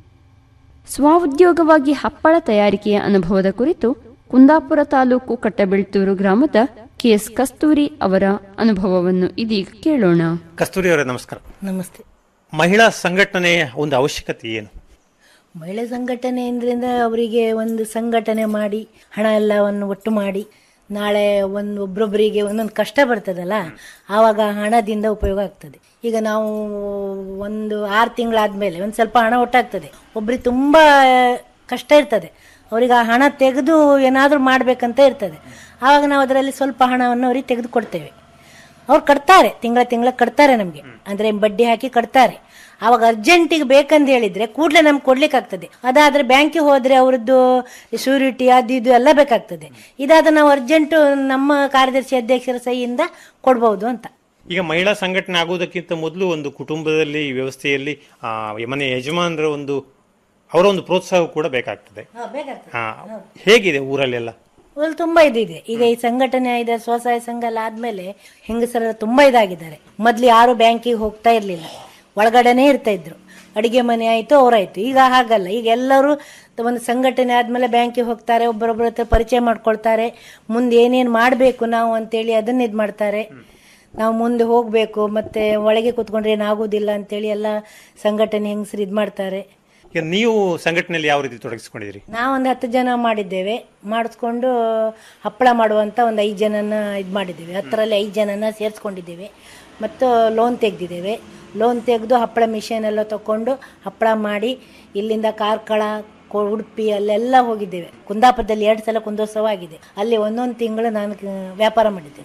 ಸ್ವಉದ್ಯೋಗವಾಗಿ ಹಪ್ಪಳ ತಯಾರಿಕೆಯ ಅನುಭವದ ಕುರಿತು ಕುಂದಾಪುರ ತಾಲೂಕು ಕಟ್ಟಬೆಳ್ತೂರು ಗ್ರಾಮದ ಕೆಎಸ್ ಕಸ್ತೂರಿ ಅವರ ಅನುಭವವನ್ನು ಇದೀಗ ಕೇಳೋಣ ಕಸ್ತೂರಿ ಅವರೇ ನಮಸ್ಕಾರ ನಮಸ್ತೆ ಮಹಿಳಾ ಸಂಘಟನೆಯ ಒಂದು ಅವಶ್ಯಕತೆ ಏನು ಮಹಿಳಾ ಸಂಘಟನೆ ಅಂದ್ರಿಂದ ಅವರಿಗೆ ಒಂದು ಸಂಘಟನೆ ಮಾಡಿ ಹಣ ಎಲ್ಲವನ್ನು ಒಟ್ಟು ಮಾಡಿ ನಾಳೆ ಒಂದು ಒಬ್ರೊಬ್ಬರಿಗೆ ಒಂದೊಂದು ಕಷ್ಟ ಬರ್ತದಲ್ಲ ಆವಾಗ ಹಣದಿಂದ ಉಪಯೋಗ ಆಗ್ತದೆ ಈಗ ನಾವು ಒಂದು ಆರು ತಿಂಗಳಾದ್ಮೇಲೆ ಒಂದು ಸ್ವಲ್ಪ ಹಣ ಒಟ್ಟಾಗ್ತದೆ ಒಬ್ರಿಗೆ ತುಂಬ ಕಷ್ಟ ಇರ್ತದೆ ಅವ್ರಿಗೆ ಆ ಹಣ ತೆಗೆದು ಏನಾದರೂ ಮಾಡಬೇಕಂತ ಇರ್ತದೆ ಆವಾಗ ನಾವು ಅದರಲ್ಲಿ ಸ್ವಲ್ಪ ಹಣವನ್ನು ಅವ್ರಿಗೆ ತೆಗೆದು ಕೊಡ್ತೇವೆ ಅವ್ರು ಕಟ್ತಾರೆ ತಿಂಗಳ ತಿಂಗಳ ಕಟ್ತಾರೆ ನಮಗೆ ಅಂದ್ರೆ ಬಡ್ಡಿ ಹಾಕಿ ಕಟ್ತಾರೆ ಅವಾಗ ಅರ್ಜೆಂಟಿಗೆ ಬೇಕಂತ ಹೇಳಿದ್ರೆ ಕೂಡಲೇ ನಮ್ಗೆ ಕೊಡ್ಲಿಕ್ಕೆ ಆಗ್ತದೆ ಅದಾದ್ರೆ ಬ್ಯಾಂಕಿಗೆ ಹೋದ್ರೆ ಅವ್ರದ್ದು ಶ್ಯೂರಿಟಿ ಅದು ಇದು ಎಲ್ಲ ಬೇಕಾಗ್ತದೆ ಇದಾದ ನಾವು ಅರ್ಜೆಂಟ್ ನಮ್ಮ ಕಾರ್ಯದರ್ಶಿ ಅಧ್ಯಕ್ಷರ ಸಹಿಯಿಂದ ಕೊಡ್ಬೋದು ಅಂತ ಈಗ ಮಹಿಳಾ ಸಂಘಟನೆ ಆಗುವುದಕ್ಕಿಂತ ಮೊದಲು ಒಂದು ಕುಟುಂಬದಲ್ಲಿ ಈ ವ್ಯವಸ್ಥೆಯಲ್ಲಿ ಆ, ಮನೆ ಯಜಮಾನರ ಒಂದು ಅವರ ಒಂದು ಪ್ರೋತ್ಸಾಹ ಕೂಡ ಬೇಕಾಗ್ತದೆ ಆ, ಹೇಗಿದೆ ಊರಲ್ಲೆಲ್ಲ ಅದ್ರಲ್ಲಿ ತುಂಬಾ ಇದಿದೆ ಈಗ ಈ ಸಂಘಟನೆ ಇದೆ ಸ್ವಸಹಾಯ ಸಂಘ ಎಲ್ಲ ಆದ್ಮೇಲೆ ಹೆಂಗಸರ ತುಂಬಾ ಇದಾಗಿದ್ದಾರೆ ಮೊದ್ಲು ಯಾರು ಬ್ಯಾಂಕಿಗೆ ಹೋಗ್ತಾ ಇರ್ಲಿಲ್ಲ ಒಳಗಡೆನೆ ಇರ್ತಾ ಇದ್ರು ಅಡಿಗೆ ಮನೆ ಆಯ್ತು ಅವರಾಯ್ತು ಈಗ ಹಾಗಲ್ಲ ಈಗ ಎಲ್ಲರೂ ಒಂದು ಸಂಘಟನೆ ಆದ್ಮೇಲೆ ಬ್ಯಾಂಕಿಗೆ ಹೋಗ್ತಾರೆ ಒಬ್ಬರೊಬ್ಬರ ಹತ್ರ ಪರಿಚಯ ಮಾಡ್ಕೊಳ್ತಾರೆ ಮುಂದೆ ಏನೇನು ಮಾಡಬೇಕು ನಾವು ಅಂತೇಳಿ ಅದನ್ನ ಇದು ಮಾಡ್ತಾರೆ ನಾವು ಮುಂದೆ ಹೋಗಬೇಕು ಮತ್ತೆ ಒಳಗೆ ಕೂತ್ಕೊಂಡ್ರೆ ಏನಾಗೋದಿಲ್ಲ ಅಂತೇಳಿ ಎಲ್ಲ ಸಂಘಟನೆ ಹೆಂಗಸರು ಇದು ಮಾಡ್ತಾರೆ ಈಗ ನೀವು ಸಂಘಟನೆಯಲ್ಲಿ ಯಾವ ರೀತಿ ತೊಡಗಿಸಿಕೊಂಡಿದ್ದೀರಿ ನಾವೊಂದು ಹತ್ತು ಜನ ಮಾಡಿದ್ದೇವೆ ಮಾಡಿಸ್ಕೊಂಡು ಹಪ್ಪಳ ಮಾಡುವಂತ ಒಂದು ಐದು ಜನನ ಇದು ಮಾಡಿದ್ದೇವೆ ಹತ್ತರಲ್ಲಿ ಐದು ಜನನ ಸೇರಿಸ್ಕೊಂಡಿದ್ದೇವೆ ಮತ್ತು ಲೋನ್ ತೆಗೆದಿದ್ದೇವೆ ಲೋನ್ ತೆಗೆದು ಹಪ್ಪಳ ಮಿಷನ್ ಎಲ್ಲ ತಕೊಂಡು ಹಪ್ಪಳ ಮಾಡಿ ಇಲ್ಲಿಂದ ಕಾರ್ಕಳ ಕೊ- ಉಡುಪಿ ಅಲ್ಲೆಲ್ಲ ಹೋಗಿದ್ದೇವೆ ಕುಂದಾಪುರದಲ್ಲಿ ಎರಡು ಸಲ ಕುಂದೋತ್ಸವ ಆಗಿದೆ ಅಲ್ಲಿ ಒಂದೊಂದು ತಿಂಗಳು ನಾನು ಕ- ವ್ಯಾಪಾರ ಮಾಡಿದ್ದೇನೆ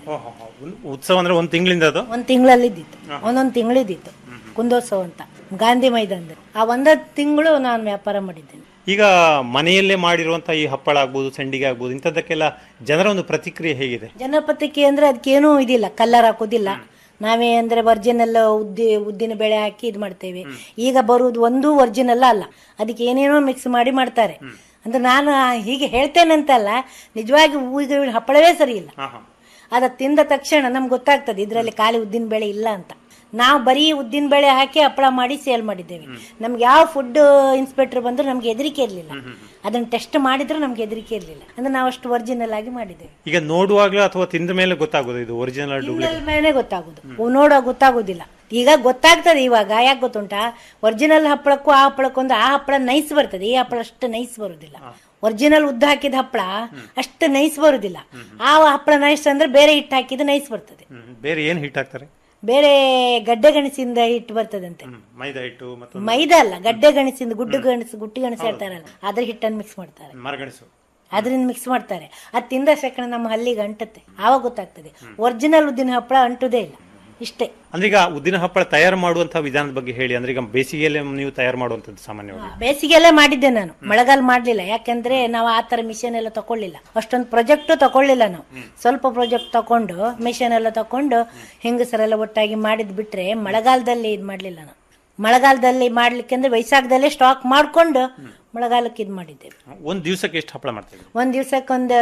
ಉತ್ಸವ ಅಂದ್ರೆ ಒಂದು ತಿಂಗಳಿಂದ ಅದು ಒಂದು ತಿಂಗಳಲ್ಲಿ ಇದ್ದಿತ್ತು ಒಂದೊಂದು ತಿಂಗಳಿದ್ದಿತ್ತು ಕುಂದೋತ್ಸವ ಅಂತ ಗಾಂಧಿ ಮೈದಾನದಲ್ಲಿ ಆ ಒಂದ ತಿಂಗಳು ನಾನು ವ್ಯಾಪಾರ ಮಾಡಿದ್ದೇನೆ ಈಗ ಮನೆಯಲ್ಲೇ ಮಾಡಿರುವಂತಹ ಈ ಹಪ್ಪಳ ಆಗ್ಬೋದು ಸಂಡಿಗೆ ಆಗ್ಬೋದು ಇಂಥದ್ದಕ್ಕೆಲ್ಲ ಜನರ ಒಂದು ಪ್ರತಿಕ್ರಿಯೆ ಹೇಗಿದೆ ಜನಪತಿಕೆ ಅಂದ್ರೆ ಅದಕ್ಕೇನೂ ಇದಿಲ್ಲ ಕಲ್ಲರ್ ಹಾಕೋದಿಲ್ಲ ನಾವೇ ಅಂದ್ರೆ ಒರಿಜಿನಲ್ ಉದ್ದಿ ಉದ್ದಿನ ಬೇಳೆ ಹಾಕಿ ಇದು ಮಾಡ್ತೇವೆ ಈಗ ಬರುವುದು ಒಂದು ಒರಿಜಿನಲ್ ಅಲ್ಲ ಅದಕ್ಕೆ ಏನೇನೋ ಮಿಕ್ಸ್ ಮಾಡಿ ಮಾಡ್ತಾರೆ ಅಂದ್ರೆ ನಾನು ಹೀಗೆ ಹೇಳ್ತೇನಂತಲ್ಲ ನಿಜವಾಗಿ ಈಗ ಹಪ್ಪಳವೇ ಸರಿ ಇಲ್ಲ ಅದ ತಿಂದ ತಕ್ಷಣ ನಮ್ಗೆ ಗೊತ್ತಾಗ್ತದೆ ಇದರಲ್ಲಿ ಖಾಲಿ ಉದ್ದಿನ ಬೇಳೆ ಇಲ್ಲ ಅಂತ ನಾವು ಬರೀ ಉದ್ದಿನ ಬೇಳೆ ಹಾಕಿ ಹಪ್ಪಳ ಮಾಡಿ ಸೇಲ್ ಮಾಡಿದ್ದೇವೆ ನಮ್ಗೆ ಯಾವ ಫುಡ್ ಇನ್ಸ್ಪೆಕ್ಟರ್ ಬಂದ್ರು ನಮ್ಗೆ ಹೆದರಿಕೆ ಇರಲಿಲ್ಲ ಅದನ್ನ ಟೆಸ್ಟ್ ಮಾಡಿದ್ರು ನಮ್ಗೆ ಹೆದರಿಕೆ ಇರಲಿಲ್ಲ ಅಂದ್ರೆ ನಾವು ಅಷ್ಟು ಒರಿಜಿನಲ್ ಆಗಿ ಮಾಡಿದ್ದೇವೆ ಈಗ ನೋಡುವಾಗ್ಲೂ ಅಥವಾ ತಿಂದ ಮೇಲೆ ಗೊತ್ತಾಗೋದು ಇದು ಒರಿಜಿನಲ್ ಡೂಪ್ಲಿಕೇಟ್ ತಿಂಗಳ ಮೇಲೆ ಗೊತ್ತಾಗುದು ನೋಡೋ ಗೊತ್ತಾಗುದಿಲ್ಲ ಈಗ ಗೊತ್ತಾಗ್ತದೆ ಇವಾಗ ಯಾಕೆ ಗೊತ್ತುಂಟಾ ಒರಿಜಿನಲ್ ಹಪ್ಪಳಕ್ಕೂ ಆ ಹಪ್ಪಳಕ್ಕೊಂದು ಆ ಹಪ್ಪಳ ನೈಸ್ ಬರ್ತದೆ ಈ ಹಪ್ಪಳ ಅಷ್ಟು ನೈಸ್ ಬರುದಿಲ್ಲ ಒರಿಜಿನಲ್ ಉದ್ದ ಹಾಕಿದ ಹಪ್ಪಳ ಅಷ್ಟು ನೈಸ್ ಬರುದಿಲ್ಲ ಆ ಹಪ್ಪಳ ನೈಸ್ ಅಂದ್ರೆ ಬೇರೆ ಹಿಟ್ಟು ಹಾಕಿದ ನೈಸ್ ಬರ್ತದೆ ಬೇರೆ ಏನ್ ಹಿಟ್ ಹಾಕ್ತಾರೆ ಬೇರೆ ಗಡ್ಡೆ ಗೆಣಸಿಂದ ಹಿಟ್ಟು ಬರ್ತದಂತೆ ಮೈದಾ ಹಿಟ್ಟು ಮತ್ತು ಮೈದಾ ಅಲ್ಲ ಗಡ್ಡೆ ಗೆಣಸಿಂದ ಗುಡ್ಡು ಗೆಣಸು ಗುಟ್ಟಿ ಗೆಣಸು ಹೇಳ್ತಾರಲ್ಲ ಅದ್ರ ಹಿಟ್ಟನ್ನು ಮಿಕ್ಸ್ ಮಾಡ್ತಾರೆ ಮರಗಣಿಸು ಅದರಿಂದ ಮಿಕ್ಸ್ ಮಾಡ್ತಾರೆ ಅದು ತಿಂದ ಸೆಕಂಡ್ ನಮ್ಮ ಹಲ್ಲಿಗೆ ಅಂಟುತ್ತೆ ಆವಾಗ ಗೊತ್ತಾಗ್ತದೆ ಒರಿಜಿನಲ್ ಉದ್ದಿನ ಹಪ್ಪಳ ಅಂಟುದೇ ಇಲ್ಲ ಇಷ್ಟೇ ಅಂದ್ರೆ ಈಗ ಉದ್ದಿನ ಹಪ್ಪಳ ತಯಾರು ಮಾಡುವಂತಹ ವಿಧಾನದ ಬಗ್ಗೆ ಹೇಳಿ ಅಂದ್ರೆ ಈಗ ಬೇಸಿಗೆಯಲ್ಲೇ ನೀವು ತಯಾರು ಮಾಡುವಂತದ್ದು ಸಾಮಾನ್ಯವಾಗಿ ಬೇಸಿಗೆಲ್ಲೇ ಮಾಡಿದ್ದೆ ನಾನು ಮಳೆಗಾಲ ಮಾಡ್ಲಿಲ್ಲ ಯಾಕಂದ್ರೆ ನಾವು ಆ ತರ ಮಿಷನ್ ಎಲ್ಲ ತಕೊಳ್ಳಿಲ್ಲ ಅಷ್ಟೊಂದು ಪ್ರಾಜೆಕ್ಟ್ ತಕೊಳ್ಳಿಲ್ಲ ನಾವು ಸ್ವಲ್ಪ ಪ್ರಾಜೆಕ್ಟ್ ತಕೊಂಡು ಮಿಷನ್ ಎಲ್ಲ ತಕೊಂಡು ಹೆಂಗಸರೆಲ್ಲ ಒಟ್ಟಾಗಿ ಮಾಡಿದ್ ಬಿಟ್ರೆ ಮಳೆಗಾಲದಲ್ಲಿ ಇದು ಮಾಡ್ಲಿಲ್ಲ ನಾವು ಮಳೆಗಾಲದಲ್ಲಿ ಮಾಡ್ಲಿಕ್ಕೆ ಅಂದ್ರೆ ವೈಶಾಖದಲ್ಲೇ ಸ್ಟಾಕ್ ಮಾಡ್ಕೊಂಡು ಮಳೆಗಾಲಕ್ಕೆ ಇದು ಮಾಡಿದ್ದೇವೆ ಒಂದ್ ದಿವಸಕ್ಕೆ ಎಷ್ಟು ಹಪ್ಪಳ ಮಾಡ್ತೀವಿ ಒಂದ್ ದಿವ್ಸಕ್ಕೊಂದು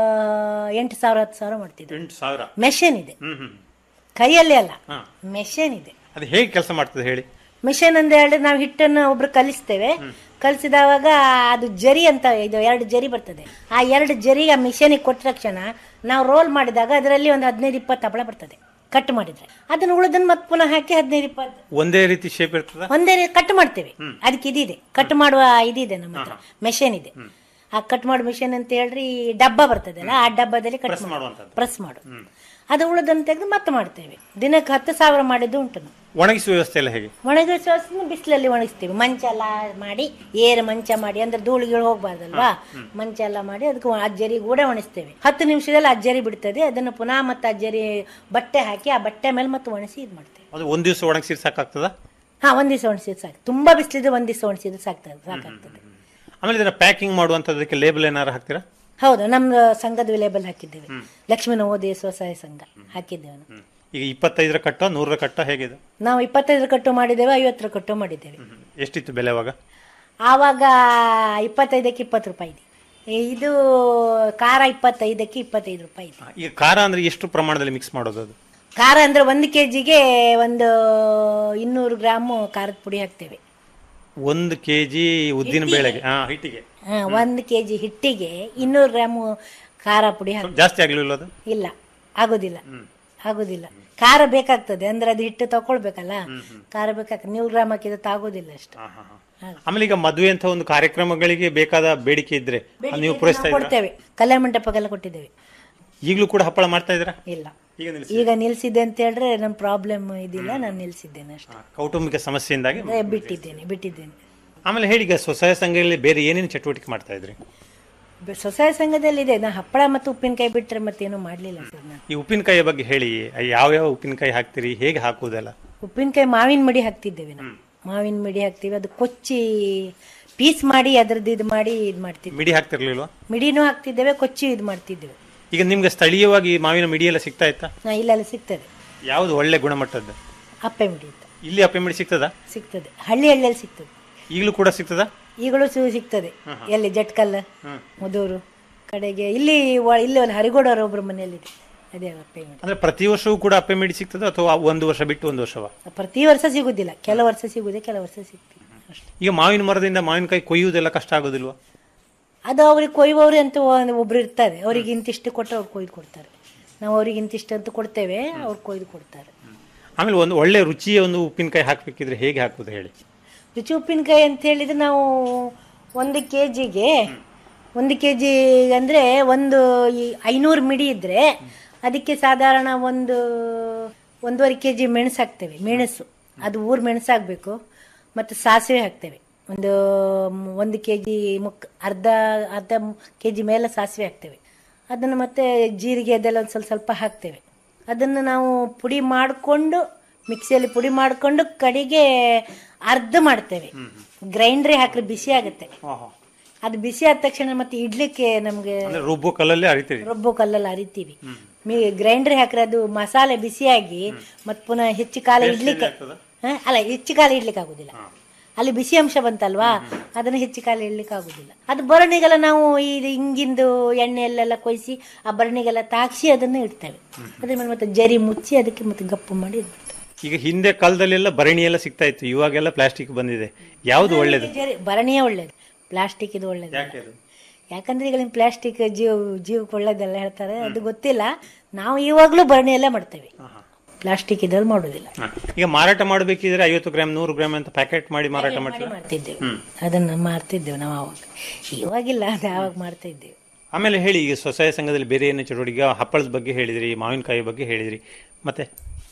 ಎಂಟು ಸಾವಿರ ಹತ್ತು ಸಾವಿರ ಮಾಡ್ತಿದ್ವಿ ಎಂಟು ಸಾವಿರ ಮೆಷಿನ್ ಇದೆ ಹ್ಮ್ ಹ್ಮ್ ಕೈಯಲ್ಲಿ ಅಲ್ಲ ಹಾ. ಮೆಷಿನ್ ಇದೆ ಅದು ಹೇಗೆ ಕೆಲಸ ಮಾಡ್ತದೆ ಹೇಳಿ ಮಿಷನ್ ಅಂತ ಹೇಳಿದ್ರೆ ನಾವು ಹಿಟ್ಟನ್ನು ಒಬ್ರು ಕಲಿಸ್ತೇವೆ ಕಲಿಸಿದವಾಗ ಅದು ಜರಿ ಅಂತ ಇದು ಎರಡು ಜರಿ ಬರ್ತದೆ ಆ ಎರಡು ಜರಿ ಆ ಮಿಷನಿಗೆ ಕೊಟ್ಟ ತಕ್ಷಣ ನಾವು ರೋಲ್ ಮಾಡಿದಾಗ ಅದರಲ್ಲಿ ಒಂದು ಹದಿನೈದು ಇಪ್ಪತ್ತು ಹಪ್ಪಳ ಬರ್ತದೆ ಕಟ್ ಮಾಡಿದ್ರೆ ಅದನ್ನ ಉಳಿದನ್ನ ಮತ್ತೆ ಪುನಃ ಹಾಕಿ ಹದಿನೈದು ಇಪ್ಪತ್ತು ಒಂದೇ ರೀತಿ ಶೇಪ್ ಇರ್ತದ ಒಂದೇ ಕಟ್ ಮಾಡ್ತೇವೆ ಅದಕ್ಕೆ ಇದಿದೆ ಕಟ್ ಮಾಡುವ ಇದಿದೆ ನಮ್ಮ ಹತ್ರ ಮೆಷಿನ್ ಇದೆ ಆ ಕಟ್ ಮಾಡೋ ಮಿಷನ್ ಅಂತ ಹೇಳ್ರಿ ಡಬ್ಬ ಬರ್ತದಲ್ಲ ಆ ಡಬ್ಬದಲ್ಲಿ ಕಟ್ Press ಮಾಡುವಂಥದ್ದು. ಪ್ರೆಸ್ ಮಾಡು ಅದು ಉಳಿದನ್ನು ತೆಗೆದು ಮತ್ತೆ ಮಾಡ್ತೇವೆ ದಿನಕ್ಕೆ ಹತ್ತು ಸಾವಿರ ಮಾಡಿದ್ದು ಉಂಟು ನಾವು ಒಣಗಿಸುವ ವ್ಯವಸ್ಥೆ ಎಲ್ಲ ಹೇಗೆ ಒಣಗಿಸುವ ಬಿಸಿಲಲ್ಲಿ ಒಣಗಿಸ್ತೀವಿ ಮಂಚ ಎಲ್ಲ ಮಾಡಿ ಏರು ಮಂಚ ಮಾಡಿ ಅಂದ್ರೆ ಧೂಳಿಗಳು ಹೋಗ್ಬಾರ್ದಲ್ವಾ ಮಂಚ ಎಲ್ಲ ಮಾಡಿ ಅದಕ್ಕೆ ಒಣ- ಅಜ್ಜರಿ ಕೂಡ ಒಣಗಿಸ್ತೇವೆ ಹತ್ತು ನಿಮಿಷದಲ್ಲಿ ಅಜ್ಜರಿ ಬಿಡ್ತದೆ ಅದನ್ನು ಪುನಃ ಮತ್ತೆ ಅಜ್ಜರಿ ಬಟ್ಟೆ ಹಾಕಿ ಆ ಬಟ್ಟೆ ಮೇಲೆ ಮತ್ತೆ ಒಣಗಿಸಿ ಇದು ಮಾಡ್ತೇವೆ ಅದು ಒಂದ್ ದಿವಸ ಒಣಗಿಸಿ ಸಾಕಾಗ್ತದ ಹಾ ಒಂದ್ ದಿವಸ ಒಣಸಿದ್ರೆ ಸಾಕು ತುಂಬಾ ಬಿಸಿಲಿದ್ರೆ ಒಂದ್ ದಿವಸ ಒಣಸಿದ್ರೆ ಸಾಕ್ತದೆ ಸಾಕಾಗ್ತದೆ ಆಮೇಲೆ ಇದನ್ನ ಪ್ಯಾಕಿಂಗ್ ಮಾಡುವಂತದಕ್ಕೆ ಲೇಬಲ್ ಏನಾರು ಹಾಕ್ತೀರಾ ಹೌದು ನಮ್ಮ ಸಂಘದ ಲೇಬಲ್ ಹಾಕಿದ್ದೇವೆ ಲಕ್ಷ್ಮೀ ನವೋದಯ ಸ್ವಸಹಾಯ ಸಂಘ ಹಾಕಿದ್ದೇವೆ ನಾವು. ಈಗ ಇಪ್ಪತ್ತೈದರ ಕಟ್ಟ ನೂರರ ಕಟ್ಟ ಹೇಗಿದೆ ನಾವು ಇಪ್ಪತ್ತೈದರ ಕಟ್ಟು ಮಾಡಿದ್ದೇವೆ ಐವತ್ತರ ಕಟ್ಟು ಮಾಡಿದ್ದೇವೆ ಎಷ್ಟಿತ್ತು ಬೆಲೆ ಅವಾಗ ಆವಾಗ ಇಪ್ಪತ್ತೈದಕ್ಕೆ ಇಪ್ಪತ್ತು ರೂಪಾಯಿ ಇದೆ ಇದು ಖಾರ ಇಪ್ಪತ್ತೈದಕ್ಕೆ ಇಪ್ಪತ್ತೈದು ರೂಪಾಯಿ ಇದೆ ಈಗ ಖಾರ ಅಂದ್ರೆ ಎಷ್ಟು ಪ್ರಮಾಣದಲ್ಲಿ ಮಿಕ್ಸ್ ಮಾಡೋದು ಅದು ಖಾರ ಅಂದ್ರೆ ಒಂದು ಕೆಜಿಗೆ ಒಂದು ಇನ್ನೂರು ಗ್ರಾಮು ಖಾರದ ಪುಡಿ ಹಾಕ್ತೇವೆ ಒಂದು ಕೆಜಿ ಉದ್ದಿನ ಬೇಳೆಗೆ ಹಾ ಹಿಟ್ಟಿಗೆ ಹಾ, ಒಂದು ಕೆಜಿ ಹಿಟ್ಟಿಗೆ ಇನ್ನೂರು ಗ್ರಾಮು ಖಾರ ಪುಡಿ ಹಾಕ್ ಜಾಸ್ತಿ ಆಗ್ಲಿಲ್ಲ ಅದು ಇಲ್ಲ ಆಗೋದಿಲ್ಲ ಆಗೋದಿಲ್ಲ ಖಾರ ಬೇಕಾಗ್ತದೆ ಅಂದ್ರೆ ಅದು ಹಿಟ್ಟು ತಕೊಳ್ಬೇಕಲ್ಲ ಖಾರ ಬೇಕಾಗ್ತದೆ ನೂರು ಗ್ರಾಮ್ ಹಾಕಿದ್ರೆ ತಾಗೋದಿಲ್ಲ ಅಷ್ಟು ಆಮೇಲೆ ಈಗ ಮದುವೆ ಅಂತ ಒಂದು ಕಾರ್ಯಕ್ರಮಗಳಿಗೆ ಬೇಕಾದ ಬೇಡಿಕೆ ಇದ್ರೆ ಅದು ನೀವು ಪೂರೈಸ್ತಾ ನಾವು ಇದ್ದೀರಾ ಕೊಡ್ತೇವೆ ಕಲ್ಯಾಣ ಮಂಟಪಕ್ಕೆಲ್ಲ ಕೊಟ್ಟಿದ್ದೇವೆ ಈಗಲೂ ಕೂಡ ಹಪ್ಪಳ ಮಾಡ್ತಾ ಇದ್ದೀರಾ ಇಲ್ಲ ಈಗ ನಿಲ್ಸಿ ಈಗ ನಿಲ್ಸಿದ್ದೆ ಅಂತ ಹೇಳಿದ್ರೆ ನನ್ನ ಪ್ರಾಬ್ಲಮ್ ಇದಿಲ್ಲ ನಾನು ನಿಲ್ಸಿದ್ದೇನೆ ಅಷ್ಟೇ ಕೌಟುಂಬಿಕ ಸಮಸ್ಯೆಯಿಂದಾಗಿ ಅದೇ ಬಿಟ್ಟಿದ್ದೇನೆ ಬಿಟ್ಟಿದ್ದೇನೆ ಆಮೇಲೆ ಹೇಳಿ ಈಗ ಸ್ವಸಹಾಯ ಸಂಘದಲ್ಲಿ ಬೇರೆ ಏನೇನು ಚಟುವಟಿಕೆ ಮಾಡ್ತಾ ಇದ್ರಿ ಬೆ- ಸ್ವಸಹಾಯ ಸಂಘದಲ್ಲಿ ಇದೆ ನಾ ಹಪ್ಪಳ ಮತ್ತು ಉಪ್ಪಿನಕಾಯಿ ಬಿಟ್ರೆ ಮತ್ತೇನು ಮಾಡ್ಲಿಲ್ಲ ಸರ್ ನಾನು ಈ ಉಪ್ಪಿನಕಾಯಿ ಬಗ್ಗೆ ಹೇಳಿ ಯಾವ್ಯಾವ ಉಪ್ಪಿನಕಾಯಿ ಹಾಕ್ತೀರಿ ಹೇಗೆ ಹಾಕುವುದೆಲ್ಲ ಉಪ್ಪಿನಕಾಯಿ ಮಾವಿನ ಮಡಿ ಹಾಕ್ತಿದ್ದೇವೆ ನಾವು ಮಾವಿನ ಮಡಿ ಹಾಕ್ತೀವಿ ಅದು ಕೊಚ್ಚಿ ಪೀಸ್ ಮಾಡಿ ಅದ್ರದ್ದು ಇದು ಮಾಡಿ ಇದು ಮಾಡ್ತಿದ್ವಿ ಮಿಡಿ ಹಾಕ್ತಿರ್ಲಿಲ್ವಾ ಮಿಡಿನೂ ಹಾಕ್ತಿದ್ದೇವೆ ಕೊಚ್ಚಿ ಇದು ಮಾಡ್ತಿದ್ದೇವೆ ಈಗ ನಿಮ್ಗೆ ಸ್ಥಳೀಯವಾಗಿ ಈ ಮಾವಿನ ಮಿಡಿ ಎಲ್ಲ ಸಿಗ್ತಾ ಇತ್ತಾ ನಾ ಇಲ್ಲೆಲ್ಲ ಸಿಗ್ತದೆ ಯಾವ್ದು ಒಳ್ಳೆ ಗುಣಮಟ್ಟದ್ದು ಅಪ್ಪೆ ಮಿಡಿ ಅಂತ ಇಲ್ಲಿ ಅಪ್ಪೆ ಮಿಡಿ ಸಿಗ್ತದಾ ಸಿಗ್ತದೆ ಹಳ್ಳಿ ಹಳ್ಳಿಯಲ್ಲಿ ಸಿಗ್ತದೆ ಈಗಲೂ ಕೂಡ ಸಿಗ್ತದಾ ಈಗಲೂ ಸು ಸಿಗ್ತದೆ ಎಲ್ಲಿ ಜಟ್ಕಲ್ ಮುದೂರು ಕಡೆಗೆ ಇಲ್ಲಿ ವ- ಇಲ್ಲಿ ಒಂದು ಹರಿಗೋಡವ್ರ ಒಬ್ರು ಮನೆಯಲ್ಲಿದೆ ಅದೇ ಅಪ್ಪೆ ಮಿಡಿ ಅಂದ್ರೆ ಪ್ರತಿ ವರ್ಷವೂ ಕೂಡ ಅಪ್ಪೆ ಮಿಡಿ ಸಿಗ್ತದ ಅಥವಾ ಒಂದು ವರ್ಷ ಬಿಟ್ಟು ಒಂದು ವರ್ಷವ ಪ್ರತಿ ವರ್ಷ ಸಿಗುದಿಲ್ಲ ಕೆಲವು ವರ್ಷ ಸಿಗುದೆ ಕೆಲವು ವರ್ಷ ಸಿಗ್ತದೆ ಈಗ ಮಾವಿನ ಮರದಿಂದ ಮಾವಿನಕಾಯಿ ಕೊಯ್ಯುವುದೆಲ್ಲ ಕಷ್ಟ ಆಗೋದಿಲ್ವಾ ಅದು ಅವ್ರಿಗೆ ಕೊಯ್ಯುವವರು ಅಂತ ಒಂದು ಒಬ್ರು ಇರ್ತಾರೆ ಅವ್ರಿಗೆ ಇಂತಿಷ್ಟು ಕೊಟ್ಟರೆ ಅವ್ರು ಕೊಯ್ದು ಕೊಡ್ತಾರೆ ನಾವು ಅವ್ರಿಗೆ ಇಂತಿಷ್ಟು ಅಂತ ಕೊಡ್ತೇವೆ ಅವ್ರು ಕೊಯ್ದು ಕೊಡ್ತಾರೆ ಆಮೇಲೆ ಒಂದು ಒಳ್ಳೆ ರುಚಿಯ ಒಂದು ಉಪ್ಪಿನಕಾಯಿ ಹಾಕ್ಬೇಕಿದ್ರೆ ಹೇಗೆ ಹಾಕುದು ಹೇಳಿ ರುಚಿ ಉಪ್ಪಿನಕಾಯಿ ಅಂತ ಹೇಳಿದ್ರೆ ನಾವು ಒಂದು ಕೆ ಜಿಗೆ ಒಂದು ಕೆ ಜಿ ಅಂದರೆ ಒಂದು ಈ ಐನೂರು ಮಿಡಿ ಇದ್ದರೆ ಅದಕ್ಕೆ ಸಾಧಾರಣ ಒಂದು ಒಂದೂವರೆ ಕೆ ಜಿ ಮೆಣಸು ಹಾಕ್ತೇವೆ ಮೆಣಸು ಅದು ಊರು ಮೆಣಸು ಹಾಕಬೇಕು ಮತ್ತು ಸಾಸಿವೆ ಹಾಕ್ತೇವೆ ಒಂದು ಮ್- ಒಂದು ಕೆ ಜಿ ಮುಕ್ ಅರ್ಧ ಅರ್ಧ ಕೆ ಜಿ ಮೇಲೆ ಸಾಸಿವೆ ಹಾಕ್ತೇವೆ ಅದನ್ನು ಮತ್ತೆ ಜೀರಿಗೆ ಅದೆಲ್ಲ ಒಂದು ಸ್ವಲ್ಪ ಸ್ವಲ್ಪ ಹಾಕ್ತೇವೆ ಅದನ್ನು ನಾವು ಪುಡಿ ಮಾಡಿಕೊಂಡು ಮಿಕ್ಸಿಯಲ್ಲಿ ಪುಡಿ ಮಾಡಿಕೊಂಡು ಕಡೆಗೆ ಅರ್ಧ ಮಾಡ್ತೇವೆ ಗ್ರೈಂಡ್ರೇ ಹಾಕಿದ್ರೆ ಬಿಸಿ ಆಗುತ್ತೆ ಅದು ಬಿಸಿ ಆದ ತಕ್ಷಣ ಮತ್ತೆ ಇಡ್ಲಿಕ್ಕೆ ನಮಗೆ ಅಂದ್ರೆ ರುಬ್ಬು ಕಲ್ಲಲ್ಲೇ ಅರಿತೀರಿ ರುಬ್ಬೋ ಕಲ್ಲಲ್ಲಿ ಅರಿತೀವಿ ಮಿ ಗ್ರೈಂಡರ್ ಹಾಕಿದ್ರೆ ಅದು ಮಸಾಲೆ ಬಿಸಿಯಾಗಿ ಮತ್ತೆ ಪುನಃ ಹೆಚ್ಚು ಕಾಲ ಇಡ್ಲಿಕ್ಕೆ ಹ? ಅಲ್ಲ ಹೆಚ್ಚು ಕಾಲ ಇಡ್ಲಿಕ್ಕೆ ಆಗುದಿಲ್ಲ ಅಲ್ಲಿ ಬಿಸಿ ಅಂಶ ಬಂತಲ್ವಾ ಅದನ್ನ ಹೆಚ್ಚು ಕಾಲ ಇಡ್ಲಿಕ್ಕೆ ಆಗುದಿಲ್ಲ ಅದು ಭರಣಿಗೆಲ್ಲ ನಾವು ಈ ಹಿಂಗಿಂದು ಎಣ್ಣೆಯಲ್ಲೆಲ್ಲ ಕೊಯ್ಸಿ ಆ ಭರಣಿಗೆಲ್ಲ ತಾಕ್ಸಿ ಅದನ್ನ ಇಡ್ತೇವೆ ಅದ್ರ ಮೇಲೆ ಮತ್ತೆ ಜರಿ ಮುಚ್ಚಿ ಅದಕ್ಕೆ ಮತ್ತೆ ಗಪ್ಪು ಮಾಡಿ ಇದ್ ಮಾಡ್ತೇವೆ. ಈಗ ಹಿಂದೆ ಕಾಲದಲ್ಲೆಲ್ಲ ಭರಣಿ ಎಲ್ಲ ಸಿಗ್ತಾ ಇತ್ತು ಇವಾಗೆಲ್ಲ ಪ್ಲಾಸ್ಟಿಕ್ ಬಂದಿದೆ ಯಾವುದು ಒಳ್ಳೇದು ಜರಿ ಭರಣಿಯೇ ಒಳ್ಳೇದು ಪ್ಲಾಸ್ಟಿಕ್ ಇದು ಒಳ್ಳೇದು ಯಾಕೆ ಅದು ಯಾಕಂದ್ರೆ ಈಗ ಪ್ಲಾಸ್ಟಿಕ್ ಜೀವ ಜೀವಕ್ಕೆ ಒಳ್ಳೇದೆಲ್ಲ ಹೇಳ್ತಾರೆ ಅದು ಗೊತ್ತಿಲ್ಲ ನಾವು ಇವಾಗಲೂ ಭರಣಿಯಲ್ಲೇ ಮಾಡ್ತೇವೆ ಪ್ಲಾಸ್ಟಿಕ್ ಇದ್ರಲ್ಲಿ ಮಾಡೋದಿಲ್ಲ ಹ. ಈಗ ಮಾರಾಟ ಮಾಡಬೇಕಿದ್ರೆ ಐವತ್ತು ಗ್ರಾಮ್ ನೂರು ಗ್ರಾಮ್ ಅಂತ ಪ್ಯಾಕೆಟ್ ಮಾಡಿ ಮಾರಾಟ ಮಾಡ್ತೀವಿ ಮಾಡ್ತಿದ್ದೇವೆ ಹ್ಮ್ ಅದನ್ನ ಮಾಡ್ತಿದ್ದೇವೆ ನಾವು ಅವಾಗ ಇವಾಗಿಲ್ಲ ಅದು ಆವಾಗ ಮಾಡ್ತಾ ಇದ್ದೇವೆ ಆಮೇಲೆ ಹೇಳಿ ಈಗ ಸ್ವಸಹಾಯ ಸಂಘದಲ್ಲಿ ಬೇರೆ ಏನು ಚಟುವಟಿಕೆ ಹಪ್ಪಳದ ಬಗ್ಗೆ ಹೇಳಿದ್ರಿ ಮಾವಿನಕಾಯಿ ಬಗ್ಗೆ ಹೇಳಿದ್ರಿ ಮತ್ತೆ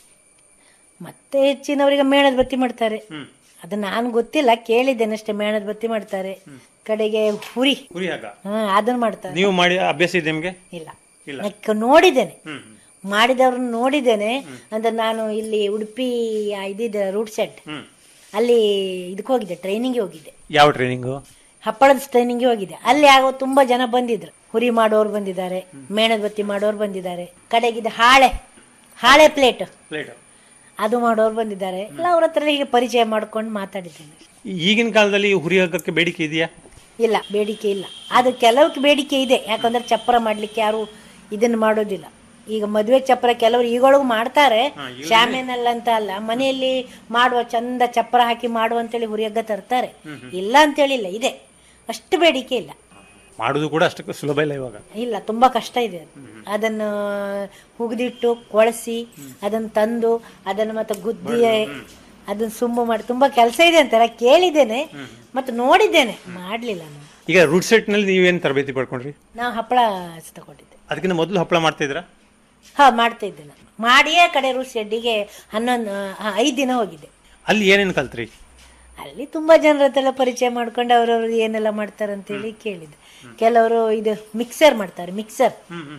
ಮತ್ತೆ ಹೆಚ್ಚಿನವರಿಗೆ ಮೇಣದ ಬತ್ತಿ ಮಾಡ್ತಾರೆ ಅದು ನಾನು ಗೊತ್ತಿಲ್ಲ ಕೇಳಿದ್ದೇನೆ ಅಷ್ಟೇ ಮೇಣದ ಬತ್ತಿ ಮಾಡ್ತಾರೆ ಕಡೆಗೆ ಹುರಿ ಹುರಿ ಹಾಗ ಹಾ ಅದನ್ನ ಮಾಡ್ತಾರೆ ನೀವು ಮಾಡಿ ಅಭ್ಯಾಸ ಇದೆ ನಿಮ್ಗೆ ಇಲ್ಲ ಇಲ್ಲ ನಾನ್ ನೋಡಿದ್ದೇನೆ ಹ್ಮ್ ಮಾಡಿದವ್ರನ್ನ ನೋಡಿದ್ದೇನೆ ಅಂದ್ರೆ ನಾನು ಇಲ್ಲಿ ಉಡುಪಿ ಆ ಇದಿದೆ ರೂಟ್ ಸೆಟ್ ಹ್ಮ್ ಅಲ್ಲಿ ಇದಕ್ಕೆ ಹೋಗಿದ್ದೆ ಟ್ರೈನಿಂಗ್ಗೆ ಹೋಗಿದ್ದೆ ಯಾವ ಟ್ರೈನಿಂಗು ಹಪ್ಪಳದ ಟ್ರೈನಿಂಗ್ಗೆ ಹೋಗಿದ್ದೆ ಅಲ್ಲಿ ಆಗೋ ತುಂಬಾ ಜನ ಬಂದಿದ್ರು ಹುರಿ ಮಾಡೋರು ಬಂದಿದ್ದಾರೆ ಮೇಣದ ಬತ್ತಿ ಮಾಡೋರು ಬಂದಿದ್ದಾರೆ ಕಡೆಗಿದ್ದ ಹಾಳೆ ಹಾಳೆ ಪ್ಲೇಟ್ ಪ್ಲೇಟ್ ಅದು ಮಾಡೋರು ಬಂದಿದ್ದಾರೆ ಎಲ್ಲ ಅವ್ರ ಹತ್ರ ಹೀಗೆ ಪರಿಚಯ ಮಾಡ್ಕೊಂಡು ಮಾತಾಡಿದ್ದೇನೆ ಈಗಿನ ಕಾಲದಲ್ಲಿ ಹುರಿ ಹಗ್ಗಕ್ಕೆ ಬೇಡಿಕೆ ಇದೆಯಾ ಇಲ್ಲ ಬೇಡಿಕೆ ಇಲ್ಲ ಅದು ಕೆಲವಕ್ಕೆ ಬೇಡಿಕೆ ಇದೆ ಯಾಕಂದ್ರೆ ಚಪ್ಪರ ಮಾಡ್ಲಿಕ್ಕೆ ಯಾರು ಇದನ್ನ ಮಾಡೋದಿಲ್ಲ ಈಗ ಮದುವೆ ಚಪ್ಪರ ಕೆಲವರು ಈಗೊಳಗೂ ಮಾಡ್ತಾರೆ ಶಾಮಿಯಾನಲ್ಲ ಅಂತ ಅಲ್ಲ ಮನೆಯಲ್ಲಿ ಮಾಡುವ ಚಂದ ಚಪ್ಪರ ಹಾಕಿ ಮಾಡುವಂತೇಳಿ ಹುರಿಯಗ್ಗ ತರ್ತಾರೆ ಇಲ್ಲ ಅಂತೇಳಿಲ್ಲ ಇದೆ ಅಷ್ಟು ಬೇಡಿಕೆ ಇಲ್ಲ ಮಾಡುದು ಕೂಡ ಅಷ್ಟಕ್ಕೆ ಸುಲಭ ಇಲ್ಲ ಇವಾಗ ಇಲ್ಲ ತುಂಬಾ ಕಷ್ಟ ಇದೆ ಅದು ಅದನ್ನು ಹುಗಿದಿಟ್ಟು ಕೊಳಸಿ ಅದನ್ನು ತಂದು ಅದನ್ನು ಮತ್ತೆ ಗುದ್ದಿ ಅದನ್ನ ಸುಂಬು ಮಾಡಿ ತುಂಬಾ ಕೆಲಸ ಇದೆ ಅಂತಾರೆ ಕೇಳಿದ್ದೇನೆ ಮತ್ತೆ ನೋಡಿದ್ದೇನೆ ಮಾಡ್ಲಿಲ್ಲ ನಾನು ಈಗ ರೂಟ್ ಸೆಟ್ ನಲ್ಲಿ ನೀವೇನು ತರಬೇತಿ ಪಡ್ಕೊಂಡ್ರಿ ನಾವು ಹಪ್ಪಳ ತಗೊಂಡಿದ್ದೆ ಅದಕ್ಕಿಂತ ಮೊದಲು ಹಪ್ಪಳ ಮಾಡ್ತಾ ಇದ್ರಾ ಹಾ ಮಾಡ್ತಾ ಇದ್ದೆ ನಾನು ಮಾಡಿಯೇ ಕಡೆ ರೂಟ್ ಶೆಡ್ಡಿಗೆ ಹನ್ನೊಂದು ಆ, ಐದ್ ದಿನ ಹೋಗಿದ್ದೆ ಅಲ್ಲಿ ಏನೇನು ಕಲ್ತ್ರಿ ಅಲ್ಲಿ ತುಂಬಾ ಜನರ ಹತ್ರ ಪರಿಚಯ ಮಾಡ್ಕೊಂಡು ಅವ್ರವ್ರು ಏನೆಲ್ಲ ಮಾಡ್ತಾರೆ ಅಂತೇಳಿ ಕೇಳಿದೆ ಕೆಲವರು ಇದು ಮಿಕ್ಸರ್ ಮಾಡ್ತಾರೆ ಮಿಕ್ಸರ್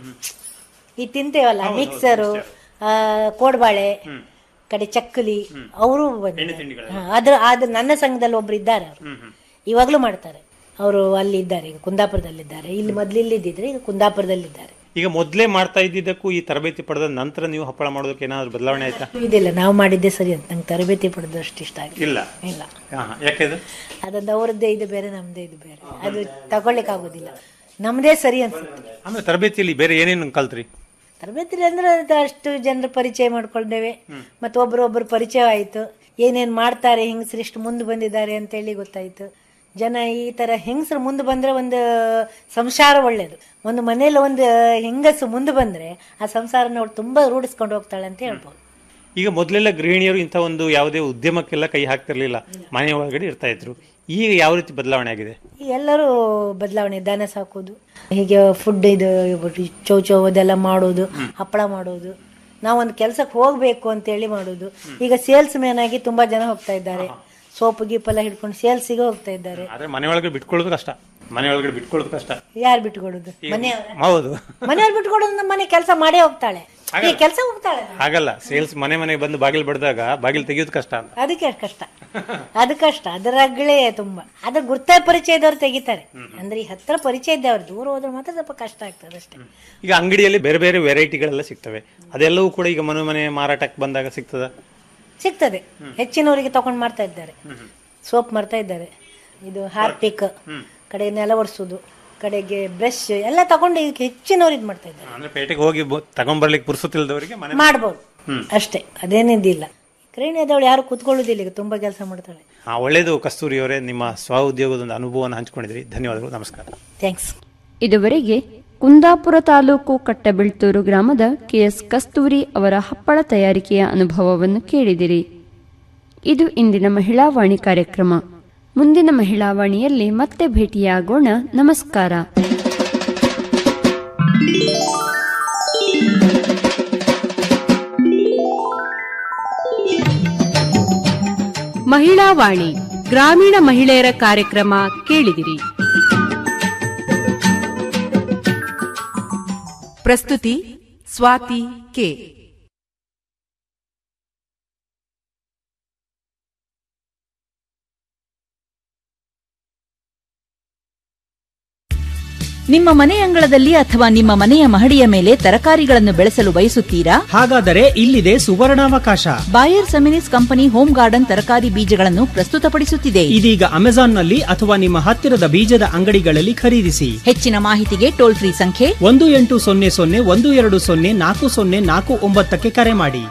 ಈ ತಿಂತೇವಲ್ಲ ಮಿಕ್ಸರು ಕೋಡ್ಬಾಳೆ ಕಡೆ ಚಕ್ಕಲಿ ಅವರು ಅದ್ರ ಅದ್ರ ನನ್ನ ಸಂಘದಲ್ಲಿ ಒಬ್ರು ಇದ್ದಾರೆ ಅವರು ಇವಾಗ್ಲೂ ಮಾಡ್ತಾರೆ ಅವರು ಅಲ್ಲಿ ಇದ್ದಾರೆ ಈಗ ಕುಂದಾಪುರದಲ್ಲಿದ್ದಾರೆ ಇಲ್ಲಿ ಮೊದ್ಲು ಇಲ್ಲಿದ್ದಿದ್ರೆ ಈಗ ಕುಂದಾಪುರದಲ್ಲಿದ್ದಾರೆ ಈಗ ಮೊದಲೇ ಮಾಡ್ತಾ ಇದ್ದಿದ್ದಕ್ಕೂ ಈ ತರಬೇತಿ ಪಡೆದ ನಂತರ ನೀವು ಹಪ್ಪಳ ಮಾಡೋದಕ್ಕೆ ಏನಾದ್ರು ಬದಲಾವಣೆ ಆಯ್ತಾ ಇದಿಲ್ಲ ನಾವು ಮಾಡಿದ್ದೆ ಸರಿ ಅಂತ ನಂಗೆ ತರಬೇತಿ ಪಡೆದು ಅಷ್ಟು ಇಷ್ಟ ಆಗಿಲ್ಲ ಇಲ್ಲ ಇಲ್ಲ ಹಾ, ಯಾಕೆ ಅದು ಅದೊಂದು ಅವರದ್ದೇ ಇದು ಬೇರೆ ನಮ್ದೇ ಇದು ಬೇರೆ ಅದು ತಗೊಳ್ಳಿಕ್ ಆಗೋದಿಲ್ಲ ನಮ್ದೇ ಸರಿ ಅನ್ಸುತ್ತೆ ಆಮೇಲೆ ತರಬೇತಿಯಲ್ಲಿ ಬೇರೆ ಏನೇನು ಕಲ್ತ್ರಿ ತರಬೇತಿ ಅಂದ್ರೆ ಅದು ಅಷ್ಟು ಜನರ ಪರಿಚಯ ಮಾಡ್ಕೊಂಡೇವೆ ಮತ್ತೆ ಒಬ್ರೊಬ್ರು ಪರಿಚಯ ಆಯ್ತು ಏನೇನ್ ಮಾಡ್ತಾರೆ ಹೆಂಗಸರು ಎಷ್ಟು ಮುಂದೆ ಬಂದಿದ್ದಾರೆ ಅಂತೇಳಿ ಗೊತ್ತಾಯ್ತು ಜನ ಈ ತರ ಹೆಂಗಸರು ಮುಂದೆ ಬಂದ್ರೆ ಒಂದು ಸಂಸಾರ ಒಳ್ಳೇದು ಒಂದು ಮನೇಲಿ ಒಂದು ಹೆಂಗಸು ಮುಂದೆ ಬಂದ್ರೆ ಆ ಸಂಸಾರನ ಅವಳು ತುಂಬಾ ರೂಢಿಸ್ಕೊಂಡು ಹೋಗ್ತಾಳೆ ಅಂತ ಹೇಳ್ಬೋದು ಈಗ ಮೊದಲೆಲ್ಲ ಗೃಹಿಣಿಯರು ಇಂಥ ಒಂದು ಯಾವುದೇ ಉದ್ಯಮಕ್ಕೆಲ್ಲ ಕೈ ಹಾಕ್ತಿರ್ಲಿಲ್ಲ ಮನೆ ಒಳಗಡೆ ಇರ್ತಾ ಇದ್ರು ಈಗ ಯಾವ ರೀತಿ ಬದಲಾವಣೆ ಆಗಿದೆ ಈಗ ಎಲ್ಲರೂ ಬದಲಾವಣೆ ದನ ಸಾಕೋದು ಹೀಗೆ ಫುಡ್ ಇದು ಚೌ ಚೌ ಅದೆಲ್ಲ ಮಾಡೋದು ಹಪ್ಪಳ ಮಾಡೋದು ನಾವೊಂದು ಕೆಲ್ಸಕ್ಕೆ ಹೋಗ್ಬೇಕು ಅಂತೇಳಿ ಮಾಡೋದು ಈಗ ಸೇಲ್ಸ್ ಮ್ಯಾನ್ ಆಗಿ ತುಂಬಾ ಜನ ಹೋಗ್ತಾ ಇದ್ದಾರೆ ಸೋಪ್ ಗೀಪ್ ಎಲ್ಲ ಹಿಡ್ಕೊಂಡು ಸೇಲ್ಸಿಗೆ ಹೋಗ್ತಾ ಇದ್ದಾರೆ ಆದ್ರೆ ಮನೆ ಒಳಗಡೆ ಬಿಟ್ಕೊಳ್ಳೋದು ಕಷ್ಟ ಮನೆ ಒಳಗಡೆ ಬಿಟ್ಕೊಳ್ಳೋದು ಕಷ್ಟ ಯಾರು ಬಿಟ್ಕೊಡೋದು ಈಗ ಮನೆಯವ್ರ ಹೌದು ಮನೆಯವ್ರು ಬಿಟ್ಕೊಡೋದು ನಮ್ಮ ಮನೆ ಕೆಲಸ ಮಾಡೇ ಹೋಗ್ತಾಳೆ ಈ ಕೆಲಸ ಹೋಗ್ತಾಳೆ ಹಾಗಲ್ಲ ಸೇಲ್ಸ್ ಮನೆ ಮನೆಗೆ ಬಂದು ಬಾಗಿಲು ಬಡ್ದಾಗ ಬಾಗಿಲು ತೆಗೆಯೋದು ಕಷ್ಟ ಅಂತ ಅದಕ್ಕೆ ಕಷ್ಟ ಅದು ಕಷ್ಟ ಅದರಾಗಲೇ ತುಂಬಾ ಅದ್ರ ಗುರ್ತ ಪರಿಚಯದವ್ರು ತೆಗಿತಾರೆ ಅಂದ್ರೆ ಈ ಹತ್ರ ಪರಿಚಯ ಇದ್ದವ್ರು ದೂರ ಹೋದ್ರೆ ಮಾತ್ರ ಸ್ವಲ್ಪ ಕಷ್ಟ ಆಗ್ತದೆ ಅಷ್ಟೇ ಈಗ ಅಂಗಡಿಯಲ್ಲಿ ಬೇರೆ ಬೇರೆ ವೆರೈಟಿಗಳೆಲ್ಲ ಸಿಗ್ತವೆ ಅದೆಲ್ಲವೂ ಕೂಡ ಈಗ ಮನೆ ಮನೆ ಮಾರಾಟಕ್ಕೆ ಬಂದಾಗ ಸಿಗ್ತದ ಸಿಗ್ತದೆ ಹೆಚ್ಚಿನವರಿಗೆ ತಗೊಂಡ್ ಮಾಡ್ತಾ ಇದ್ದಾರೆ ಸೋಪ್ ಮಾಡ್ತಾ ಇದ್ದಾರೆ ಇದು ಹಾರ್ಪಿಕ್ ಕಡೆ ನೆಲ ಒರೆಸೋದು ಕಡೆಗೆ ಬ್ರಷ್ ಎಲ್ಲ ತಗೊಂಡು ಈಗ ಹೆಚ್ಚಿನವ್ರು ಇದು ಮಾಡ್ತಾ ಇದ್ದಾರೆ ಅಂದ್ರೆ ಪೇಟೆಗೆ ಹೋಗಿ ಬೊ- ತಗೊಂಡ್ಬರ್ಲಿಕ್ಕೆ ಪುರ್ಸೊತ್ತಿಲ್ದವರಿಗೆ ಮನೆ ಮಾಡ್ಬೋದು ಹ್ಮ್. ಅಷ್ಟೇ ಅದೇನಿದ್ದಿಲ್ಲ ಗೃಹಿಣಿ ಆದವಳು ಯಾರು ಕುತ್ಕೊಳ್ಳೋದಿಲ್ಲ ಈಗ ತುಂಬಾ ಕೆಲಸ ಮಾಡ್ತಾಳೆ ಆ, ಒಳ್ಳೆಯದು ಕಸ್ತೂರಿ ಅವರೇ ನಿಮ್ಮ ಸ್ವ ಉದ್ಯೋಗದ ಒಂದು ಅನುಭವವನ್ನು ಹಂಚಿಕೊಂಡಿದ್ರಿ ಧನ್ಯವಾದಗಳು ನಮಸ್ಕಾರ ಥ್ಯಾಂಕ್ಸ್ ಇದುವರೆಗೆ ಕುಂದಾಪುರ ತಾಲೂಕು ಕಟ್ಟಬೆಳ್ತೂರು ಗ್ರಾಮದ ಕೆಎಸ್ ಕಸ್ತೂರಿ ಅವರ ಹಪ್ಪಳ ತಯಾರಿಕೆಯ ಅನುಭವವನ್ನು ಕೇಳಿದಿರಿ ಇದು ಇಂದಿನ ಮಹಿಳಾವಾಣಿ ಕಾರ್ಯಕ್ರಮ ಮುಂದಿನ ಮಹಿಳಾವಾಣಿಯಲ್ಲಿ ಮತ್ತೆ ಭೇಟಿಯಾಗೋಣ ನಮಸ್ಕಾರ ಮಹಿಳಾ ವಾಣಿ ಗ್ರಾಮೀಣ ಮಹಿಳೆಯರ ಕಾರ್ಯಕ್ರಮ ಕೇಳಿದಿರಿ ಪ್ರಸ್ತುತಿ ಸ್ವಾತಿ ಕೆ ನಿಮ್ಮ ಮನೆ ಅಂಗಳದಲ್ಲಿ ಅಥವಾ ನಿಮ್ಮ ಮನೆಯ ಮಹಡಿಯ ಮೇಲೆ ತರಕಾರಿಗಳನ್ನು ಬೆಳೆಸಲು ಬಯಸುತ್ತೀರಾ ಹಾಗಾದರೆ ಇಲ್ಲಿದೆ ಸುವರ್ಣಾವಕಾಶ Bayer Seminis company home garden ತರಕಾರಿ ಬೀಜಗಳನ್ನು ಪ್ರಸ್ತುತಪಡಿಸುತ್ತಿದೆ ಇದೀಗ ಅಮೆಜಾನ್ನಲ್ಲಿ ಅಥವಾ ನಿಮ್ಮ ಹತ್ತಿರದ ಬೀಜದ ಅಂಗಡಿಗಳಲ್ಲಿ ಖರೀದಿಸಿ ಹೆಚ್ಚಿನ ಮಾಹಿತಿಗೆ ಟೋಲ್ ಫ್ರೀ ಸಂಖ್ಯೆ ಒಂದು ಎಂಟು ಸೊನ್ನೆ ಸೊನ್ನೆ ಒಂದು ಎರಡು ಸೊನ್ನೆ ನಾಲ್ಕು ಸೊನ್ನೆ ನಾಲ್ಕು ಒಂಬತ್ತಕ್ಕೆ ಕರೆ ಮಾಡಿ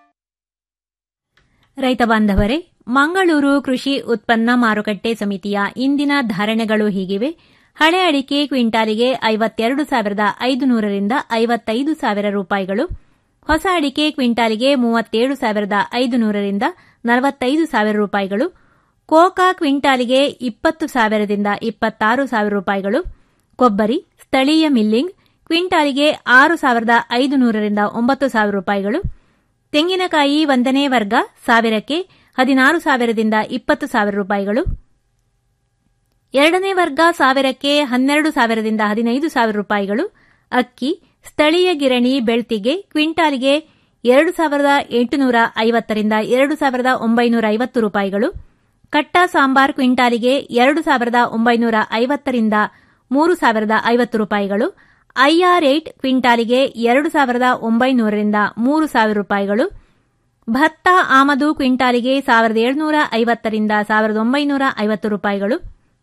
ರೈತ ಬಾಂಧವರೇ ಮಂಗಳೂರು ಕೃಷಿ ಉತ್ಪನ್ನ ಮಾರುಕಟ್ಟೆ ಸಮಿತಿಯ ಇಂದಿನ ಧಾರಣೆಗಳು ಹೀಗಿವೆ ಹಳೆ ಅಡಿಕೆ ಕ್ವಿಂಟಾಲಿಗೆ ಐವತ್ತೆರಡು ಸಾವಿರದ ಐದು ನೂರರಿಂದ ಐವತ್ತೈದು ಸಾವಿರ ರೂಪಾಯಿಗಳು ಹೊಸ ಅಡಿಕೆ ಕ್ವಿಂಟಾಲಿಗೆ ಮೂವತ್ತೇಳು ಸಾವಿರದ ಐದು ನೂರರಿಂದ ನಲವತ್ತೈದು ಸಾವಿರ ರೂಪಾಯಿಗಳು ಕೋಕಾ ಕ್ವಿಂಟಾಲಿಗೆ ಇಪ್ಪತ್ತು ಸಾವಿರದಿಂದ ಇಪ್ಪತ್ತಾರು ಸಾವಿರ ರೂಪಾಯಿಗಳು ಕೊಬ್ಬರಿ ಸ್ಥಳೀಯ ಮಿಲ್ಲಿಂಗ್ ಕ್ವಿಂಟಾಲಿಗೆ ಆರು ಸಾವಿರದ ಐದು ನೂರರಿಂದ ಒಂಬತ್ತು ಸಾವಿರ ರೂಪಾಯಿಗಳು ತೆಂಗಿನಕಾಯಿ ಒಂದನೇ ವರ್ಗ ಸಾವಿರಕ್ಕೆ ಹದಿನಾರು ಸಾವಿರದಿಂದ ಇಪ್ಪತ್ತು ಸಾವಿರ ರೂಪಾಯಿಗಳು ಎರಡನೇ ವರ್ಗ ಸಾವಿರಕ್ಕೆ ಹನ್ನೆರಡು ಸಾವಿರದಿಂದ ಹದಿನೈದು ಸಾವಿರ ರೂಪಾಯಿಗಳು ಅಕ್ಕಿ ಸ್ಥಳೀಯ ಗಿರಣಿ ಬೆಳ್ತಿಗೆ ಕ್ವಿಂಟಾಲಿಗೆ ಎರಡು ಸಾವಿರದ ಎಂಟುನೂರ ಐವತ್ತರಿಂದ ಎರಡು ಸಾವಿರದ ಒಂಬೈನೂರ ಐವತ್ತು ರೂಪಾಯಿಗಳು ಕಟ್ಟ ಸಾಂಬಾರ್ ಕ್ವಿಂಟಾಲಿಗೆ ಎರಡು ಸಾವಿರದ ಒಂಬೈನೂರ ಐವತ್ತರಿಂದ ಮೂರು ಸಾವಿರದ ಐವತ್ತು ರೂಪಾಯಿಗಳು ಐಆರ್ ಏಟ್ ಕ್ವಿಂಟಾಲಿಗೆ ಎರಡು ಸಾವಿರದ ಒಂಬೈನೂರರಿಂದ ಮೂರು ಸಾವಿರ ರೂಪಾಯಿಗಳು ಭತ್ತ ಆಮದು ಕ್ವಿಂಟಾಲಿಗೆ ಸಾವಿರದ ಏಳುನೂರ ಐವತ್ತರಿಂದ ಸಾವಿರದ ಒಂಬೈನೂರ ಐವತ್ತು ರೂಪಾಯಿಗಳು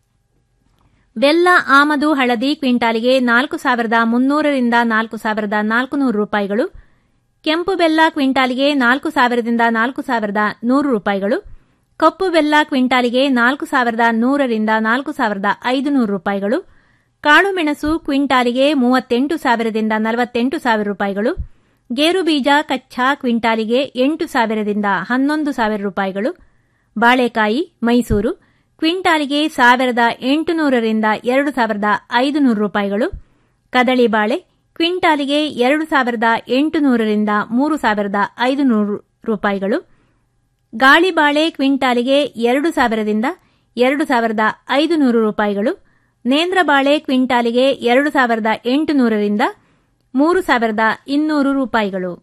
ಬೆಲ್ಲ ಆಮದು ಹಳದಿ ಕ್ವಿಂಟಾಲಿಗೆ ನಾಲ್ಕು ಸಾವಿರದ ಮುನ್ನೂರರಿಂದ ನಾಲ್ಕು ಸಾವಿರದ ನಾಲ್ಕುನೂರು ರೂಪಾಯಿಗಳು ಕೆಂಪು ಬೆಲ್ಲ ಕ್ವಿಂಟಾಲಿಗೆ ನಾಲ್ಕು ಸಾವಿರದಿಂದ ನಾಲ್ಕು ಸಾವಿರದ ನೂರು ರೂಪಾಯಿಗಳು ಕಪ್ಪು ಬೆಲ್ಲ ಕ್ವಿಂಟಾಲಿಗೆ ನಾಲ್ಕು ಸಾವಿರದ ನೂರರಿಂದ ನಾಲ್ಕು ಸಾವಿರದ ಐದುನೂರು ರೂಪಾಯಿಗಳು ಕಾಳುಮೆಣಸು ಕ್ವಿಂಟಾಲಿಗೆ ಮೂವತ್ತೆಂಟು ಸಾವಿರದಿಂದ ನಲವತ್ತೆಂಟು ಸಾವಿರ ರೂಪಾಯಿಗಳು ಗೇರು ಬೀಜ ಕಚ್ಚಾ ಕ್ವಿಂಟಾಲಿಗೆ ಎಂಟು ಸಾವಿರದಿಂದ ಹನ್ನೊಂದು ಸಾವಿರ ರೂಪಾಯಿಗಳು ಬಾಳೆಕಾಯಿ ಮೈಸೂರು ಕ್ವಿಂಟಾಲಿಗೆ ಸಾವಿರದ ಎಂಟುನೂರರಿಂದ ಎರಡು ಸಾವಿರದ ಐದುನೂರು ರೂಪಾಯಿಗಳು ಕದಳಿ ಬಾಳೆ ಕ್ವಿಂಟಾಲಿಗೆ ಎರಡು ಸಾವಿರದ ಎಂಟುನೂರರಿಂದ ಮೂರು ಸಾವಿರದ ಐದುನೂರು ರೂಪಾಯಿಗಳು ಗಾಳಿ ಬಾಳೆ ಕ್ವಿಂಟಾಲಿಗೆ ಎರಡು ಸಾವಿರದಿಂದ ಎರಡು ಸಾವಿರದ ಐದುನೂರು ರೂಪಾಯಿಗಳು ನೇಂದ್ರ ಬಾಳೆ ಕ್ವಿಂಟಾಲಿಗೆ ಎರಡು ಸಾವಿರದ ಎಂಟುನೂರರಿಂದ ಮೂರು ಸಾವಿರದ ಇನ್ನೂರು ರೂಪಾಯಿಗಳು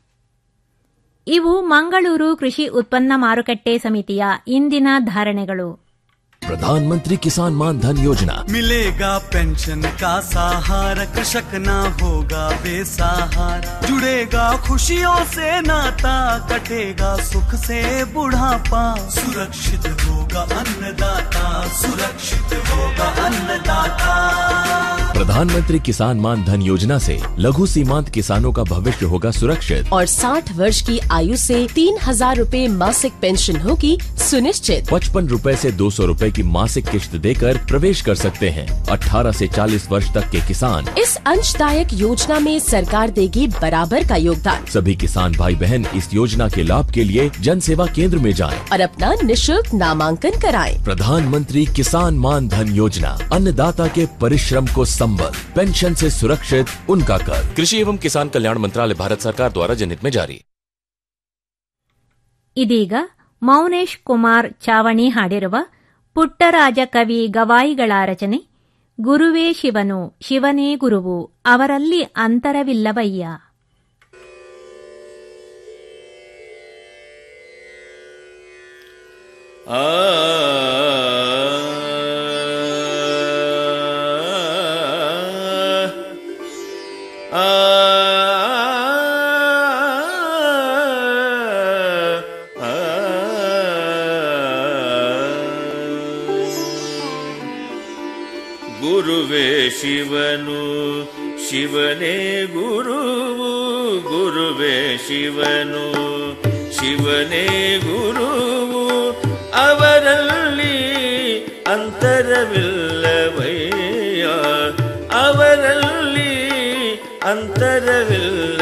ಇವು ಮಂಗಳೂರು ಕೃಷಿ ಉತ್ಪನ್ನ ಮಾರುಕಟ್ಟೆ ಸಮಿತಿಯ ಇಂದಿನ ಧಾರಣೆಗಳು प्रधानमंत्री किसान मान धन योजना मिलेगा पेंशन का सहारा कृषक ना होगा बेसहारा जुड़ेगा खुशियों से नाता कटेगा सुख से बुढ़ापा सुरक्षित होगा अन्नदाता सुरक्षित होगा अन्नदाता प्रधानमंत्री किसान मान धन योजना से लघु सीमांत किसानों का भविष्य होगा सुरक्षित और 60 वर्ष की आयु से तीन हजार रूपए मासिक पेंशन होगी सुनिश्चित पचपन रूपए से दो सौ रूपए की मासिक किश्त देकर प्रवेश कर सकते हैं 18 से 40 वर्ष तक के किसान इस अंशदायक योजना में सरकार देगी बराबर का योगदान सभी किसान भाई बहन इस योजना के लाभ के लिए जन सेवा केंद्र में जाएं। और अपना निशुल्क नामांकन कराएं। प्रधानमंत्री किसान मान धन योजना अन्नदाता के परिश्रम को संबल पेंशन से सुरक्षित उनका कर कृषि एवं किसान कल्याण मंत्रालय भारत सरकार द्वारा जनहित में जारी ಇದೀಗ ಮೌನೇಶ್ ಕುಮಾರ್ ಚಾವಣಿ ಹಾಡಿರುವ ಪುಟ್ಟರಾಜ ಕವಿ ಗವಾಯಿಗಳ ರಚನೆ ಗುರುವೇ ಶಿವನು ಶಿವನೇ ಗುರುವು ಅವರಲ್ಲಿ ಅಂತರವಿಲ್ಲವಯ್ಯ ಆ ಆ ಗುರುವೇ ಶಿವನು ಶಿವನೇ ಗುರುವು ಗುರುವೇ ಶಿವನು ಶಿವನೇ ಗುರುವು ಅವರಲ್ಲಿ ಅಂತರವಿಲ್ಲವಯ್ಯ ಅವರಲ್ಲಿ ಅಂತರವಿಲ್ಲ